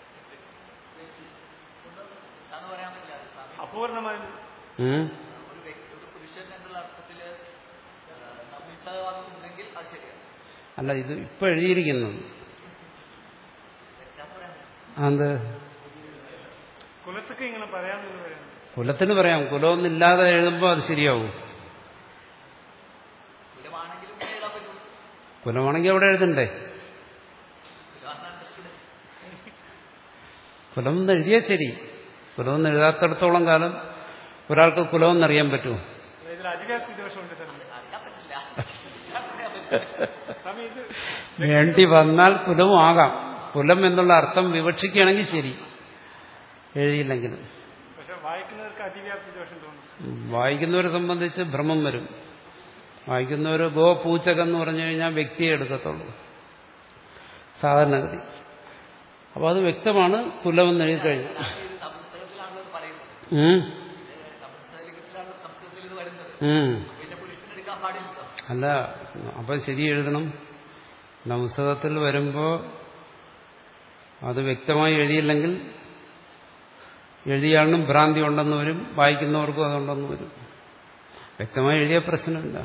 എന്ന് പറയാൻ പറ്റില്ല അത് സ്വാമി അപൂർണമായ ഉം? ഒരു വ്യക്തി ഒരു പുരുഷൻ എന്നുള്ള അർത്ഥത്തില് നപുംസകവാദം ഉണ്ടെങ്കിൽ അത് ശരിയാണ് അല്ല ഇത് ഇപ്പൊ എഴുതിയിരിക്കുന്നത് തെറ്റാന്ന് പറയാൻ പറ്റില്ല അത് കുലത്തൊക്കെ ഇങ്ങനെ പറയാമെന്ന് പറയുന്നത് കുലത്തിന് പറയാം കുലമൊന്നില്ലാതെ എഴുതുമ്പോൾ അത് ശരിയാവും കുലമാണെങ്കിലും ഇങ്ങനെ എഴുതാൻ പറ്റും കുലമാണെങ്കിൽ അവിടെ എഴുതണ്ടേ കുലമാണ് understood. കുലമെന്ന് എഴുതിയാൽ ശരി കുലമെന്ന് എഴുതാത്തടത്തോളം കാലം ഒരാൾക്ക് കുലമെന്നറിയാൻ പറ്റുമോ ഇതിൽ അതിവ്യാപ്തി ദോഷമുണ്ട് സാർ അറിയാൻ പറ്റില്ല അറിയാൻ പറയാൻ പറ്റില്ല സ്വാമി ഇത് വേണ്ടി വന്നാൽ കുലവും ആകാം കുലം എന്നുള്ള അർത്ഥം വിവക്ഷിക്കുകയാണെങ്കിൽ ശരി എഴുതിയില്ലെങ്കിലും പക്ഷെ വായിക്കുന്നവർക്ക് അതിവ്യാപ്തി ദോഷം തോന്നും വായിക്കുന്നവരെ സംബന്ധിച്ച് ഭ്രമം വരും വായിക്കുന്നവർ ഗോ പൂച്ചകം എന്ന് പറഞ്ഞു കഴിഞ്ഞാൽ വ്യക്തിയെ എടുക്കത്തുള്ളൂ സാധാരണഗതി അപ്പോൾ അത് വ്യക്തമാണ് കുലമെന്ന് എഴുതി കഴിഞ്ഞു ഇത് നപുംസകത്തിലാണല്ലോ ഇത് പറയുന്നത് ഉം. ഇത് നപുംസകലിംഗത്തിലാണ് സംസ്കൃതത്തിൽ ഇത് വരുന്നത് ഉം. പിന്നെ പുരുഷൻ എടുക്കാൻ പാടില്ലല്ലോ അല്ല അപ്പം ശരി എഴുതണം നവസ്തകത്തിൽ വരുമ്പോൾ അത് വ്യക്തമായി എഴുതിയില്ലെങ്കിൽ എഴുതിയാളിനും ഭ്രാന്തി ഉണ്ടെന്ന് വരും വായിക്കുന്നവർക്കും അതുണ്ടെന്ന് വരും വ്യക്തമായി എഴുതിയ പ്രശ്നമില്ല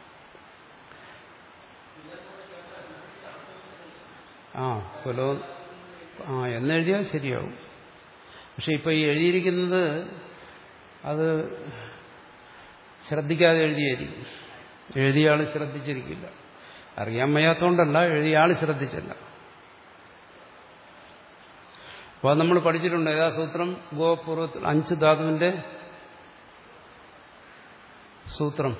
ആ കുലവും ആ എന്നെഴുതിയാൽ ശരിയാവും പക്ഷെ ഇപ്പൊ ഈ എഴുതിയിരിക്കുന്നത് അത് ശ്രദ്ധിക്കാതെ എഴുതിയായിരിക്കും എഴുതിയ ആൾ ശ്രദ്ധിച്ചിരിക്കില്ല അറിയാൻ വയ്യാത്തോണ്ടല്ല എഴുതിയ ആൾ ശ്രദ്ധിച്ചില്ല അപ്പോൾ നമ്മൾ പഠിച്ചിട്ടുണ്ട് ഏതാ സൂത്രം ഗോപൂർവത്തിൽ അഞ്ച് ധാതുവിന്റെ സൂത്രം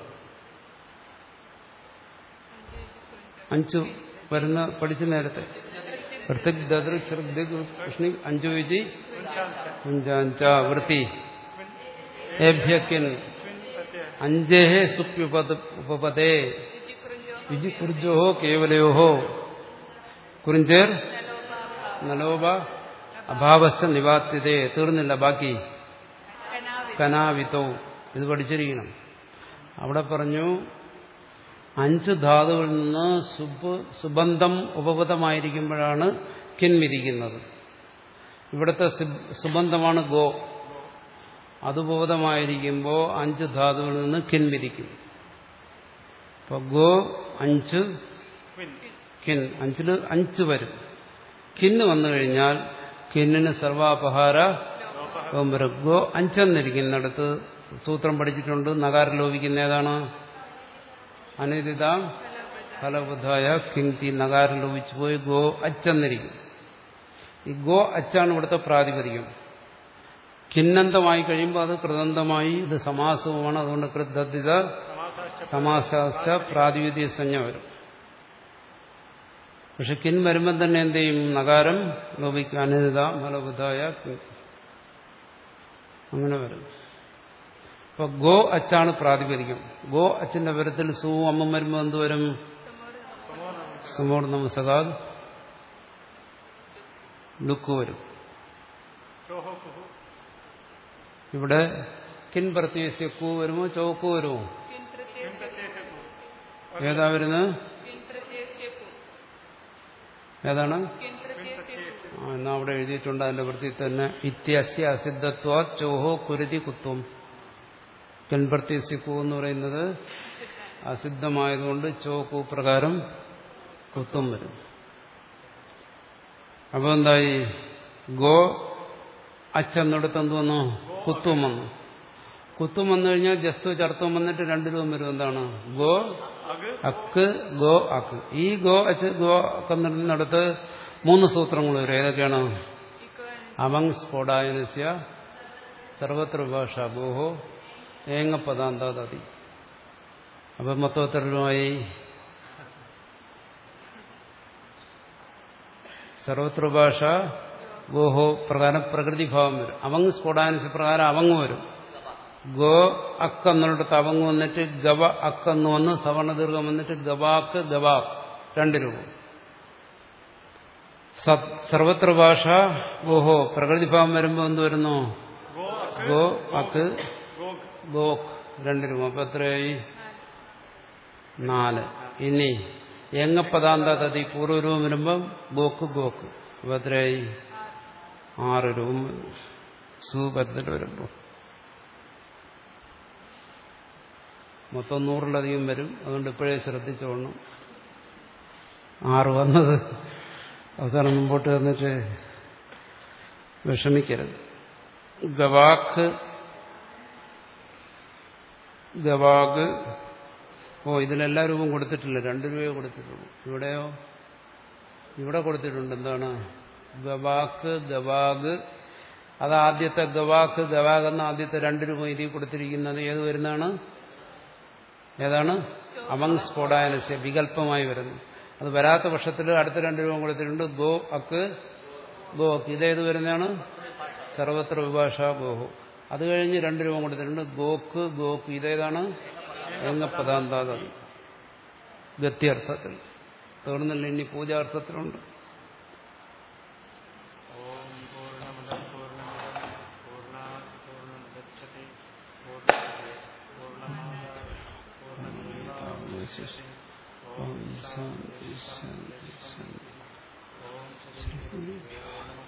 അഞ്ച് വരുന്ന പഠിച്ച നേരത്തെ പൃഥക് ദദൃ ശ്രദ്ധ കൃഷ്ണി അഞ്ചു വിജി അഞ്ചാഞ്ച വൃത്തി ഏഭ്യക്കിൻ അഞ്ചേഹേ സുപ്യുപദ ഉപപദേ വിജി കുർജോ കേവലയോ കുറിഞ്ചേർ നലോപ അഭാവസ്ഥ നിവാത്യതേ തീർന്നില്ല ബാക്കി കനാവിത്തോ ഇത് പഠിച്ചിരിക്കണം അവിടെ പറഞ്ഞു അഞ്ച് ധാതുവിൽ നിന്ന് സുബ് സുബന്ധം ഉപപദമായിരിക്കുമ്പോഴാണ് കിൻ വിധിക്കുന്നത് ഇവിടുത്തെ സുബ്- സുബന്ധമാണ് ഗോ അത് ഉപപദമായിരിക്കുമ്പോൾ അഞ്ച് ധാതുവിൽ നിന്ന് കിൻ വിധിക്കും അപ്പോൾ ഗോ അഞ്ച് കിൻ അഞ്ചില് അഞ്ച് വരും കിന്ന് വന്നു കഴിഞ്ഞാൽ കിന്നിന് സർവാപഹാര ലോപം വരും ഗോ അഞ്ചെന്നിരിക്കുന്നിടത്ത് സൂത്രം പഠിച്ചിട്ടുണ്ട് നഗാരം ലോപിക്കുന്ന ഏതാണ് അനിതിത ഫലബുദ്ധായ കിങ്തി നഗാരം ലോപിച്ചു പോയി ഗോ അച്ചെന്നിരിക്കും ഈ ഗോ അച്ചാണ് ഇവിടുത്തെ പ്രാതിപതികം കിന്നന്തമായി കഴിയുമ്പോൾ അത് കൃതന്തമായി ഇത് സമാസവുമാണ് അതുകൊണ്ട് കൃതദ്ധിത സമാസാസ്ഥ പ്രാതിപതിക സംജ്ഞ വരും പക്ഷെ കിൻ വരുമ്പം തന്നെ എന്ത് ചെയ്യും നഗാരം ലോപിക്കുക അനിത ഫലബുദ്ധായ അങ്ങനെ വരും ഇപ്പൊ ഗോ അച്ചാണ് പ്രാതിപതികം ഗോ അച്ചിന്റെ പരത്തിൽ സു അമ്മം വരുമ്പോൾ എന്ത് വരും സുമോർ നമസകാൽ ലുക്ക് വരും ചോഹോ കുഹു ഇവിടെ കിൻ പ്രത്യേകിച്ച് കൂ വരുമോ ചോക്കു വരുമോ किन प्रत्यय പ്രത്യേക ഏതാ വരുന്നത് किन प्रत्यय से को ഏതാണ് किन प्रत्यय से को ആ, എന്നാ അവിടെ എഴുതിയിട്ടുണ്ട് അതിന്റെ വൃത്തി തന്നെ ഇത്യസ്യ അസിദ്ധത്വ ചോഹോ കുരുതി കുത്വം കിൻ പ്രത്യേകിച്ച് കൂ എന്ന് പറയുന്നത് അസിദ്ധമായതുകൊണ്ട് ചോക്കു പ്രകാരം കുത്തും വരും അപ്പൊ എന്തായി ഗോ അച്ചെന്നിടത്ത് എന്ത് വന്നു കുത്തും വന്നു കുത്തും വന്നു കഴിഞ്ഞാൽ ജസ്തു ചർത്തം വന്നിട്ട് രണ്ടിലും വരും എന്താണ് ഗോ അഗ് അക്ക് ഗോ അക്ക് ഈ ഗോ അച്ച് ഗോ അക്കെന്നിടത്ത് മൂന്ന് സൂത്രങ്ങൾ വരും ഏതൊക്കെയാണ് അവങ് സ്ഫോടായനസ്യ സർവത്ര ഭാഷ ഗോഹോ ഏങ്ങപ്പദാന്താതി അപ്പം മൊത്തത്തിലുമായി സർവത്ര ഭാഷ ഗോഹോ പ്രകാരം പ്രകൃതിഭാവം വരും അവങ് സ്ഫോടാനസ്യ പ്രകാരം അവങ് വരും ഗോ അക്കെന്നിടത്ത് അവങ് വന്നിട്ട് ഗവ അക്കെന്ന് വന്ന് സവർണദീർഘം വന്നിട്ട് ഗവാക്ക് ഗവാക്ക് രണ്ട് രൂപം സത്- സർവത്ര ഭാഷ ഗോഹോ പ്രകൃതിഭാവം വരുമ്പോൾ എന്ത് വരുന്നു ഗോ അഗ് ഗോ അക്ക് ഗോഗ് ഗോക്ക് രണ്ട് രൂപം അപ്പൊ എത്രയായി നാല് ഇനി എങ്ങപ്പദാന്ത തതി പൂർവ്വരൂപം വരുമ്പം ഗോക്ക് ഗോക്ക് അപ്പൊ എത്രയായി ആറ് രൂപം സുപത്തിൽ വരുമ്പോൾ മൊത്തം നൂറിലധികം വരും അതുകൊണ്ട് ഇപ്പോഴേ ശ്രദ്ധിച്ചോളണം ആറ് വന്നത് അവസാനം മുമ്പോട്ട് വന്നിട്ട് വിഷമിക്കരുത് ഗവാക്ക് ഗവാഗ് ഓ ഇതിലെല്ലാ രൂപം കൊടുത്തിട്ടില്ല രണ്ട് രൂപയെ കൊടുത്തിട്ടുള്ളൂ ഇവിടെയോ ഇവിടെ കൊടുത്തിട്ടുണ്ട് എന്താണ് ഗവാക്ക് ഗവാഗ് അത് ആദ്യത്തെ ഗവാക്ക് ഗവാഗ് എന്ന ആദ്യത്തെ രണ്ട് രൂപം ഇതിൽ കൊടുത്തിരിക്കുന്നത് ഏത് വരുന്നതാണ് ഏതാണ് അവങ് സ്ഫോടായനസ്യ വികല്പമായി വരുന്നു അത് വരാത്ത പക്ഷത്തിൽ അടുത്ത രണ്ട് രൂപം കൊടുത്തിട്ടുണ്ട് ഗോ അക്ക് ഗോ അക്ക് ഇതേത് വരുന്നതാണ് സർവത്ര വിഭാഷ ഗോഹു അത് കഴിഞ്ഞ് രണ്ട് രൂപം കൊടുത്തിട്ടുണ്ട് ഗോക്ക് ഗോക്ക് ഇതേതാണ് എങ്ങപ്പദാന്താതം ഗത്യർത്ഥത്തിൽ തീർന്നില്ല ഇനി പൂജാർത്ഥത്തിലുണ്ട് ഓം പൂർണ്ണമദം പൂർണ്ണമിദം പൂർണ്ണാത് പൂർണ്ണമുദച്യത്തെ പൂർണ്ണമദേ പൂർണ്ണമാദായ പൂർണ്ണമേവാവശിഷ്യത്തെ ഓം ശാന്തി ശാന്തി ശാന്തി ഓം ശ്രീ ഗുരുഭ്യോ നമഃ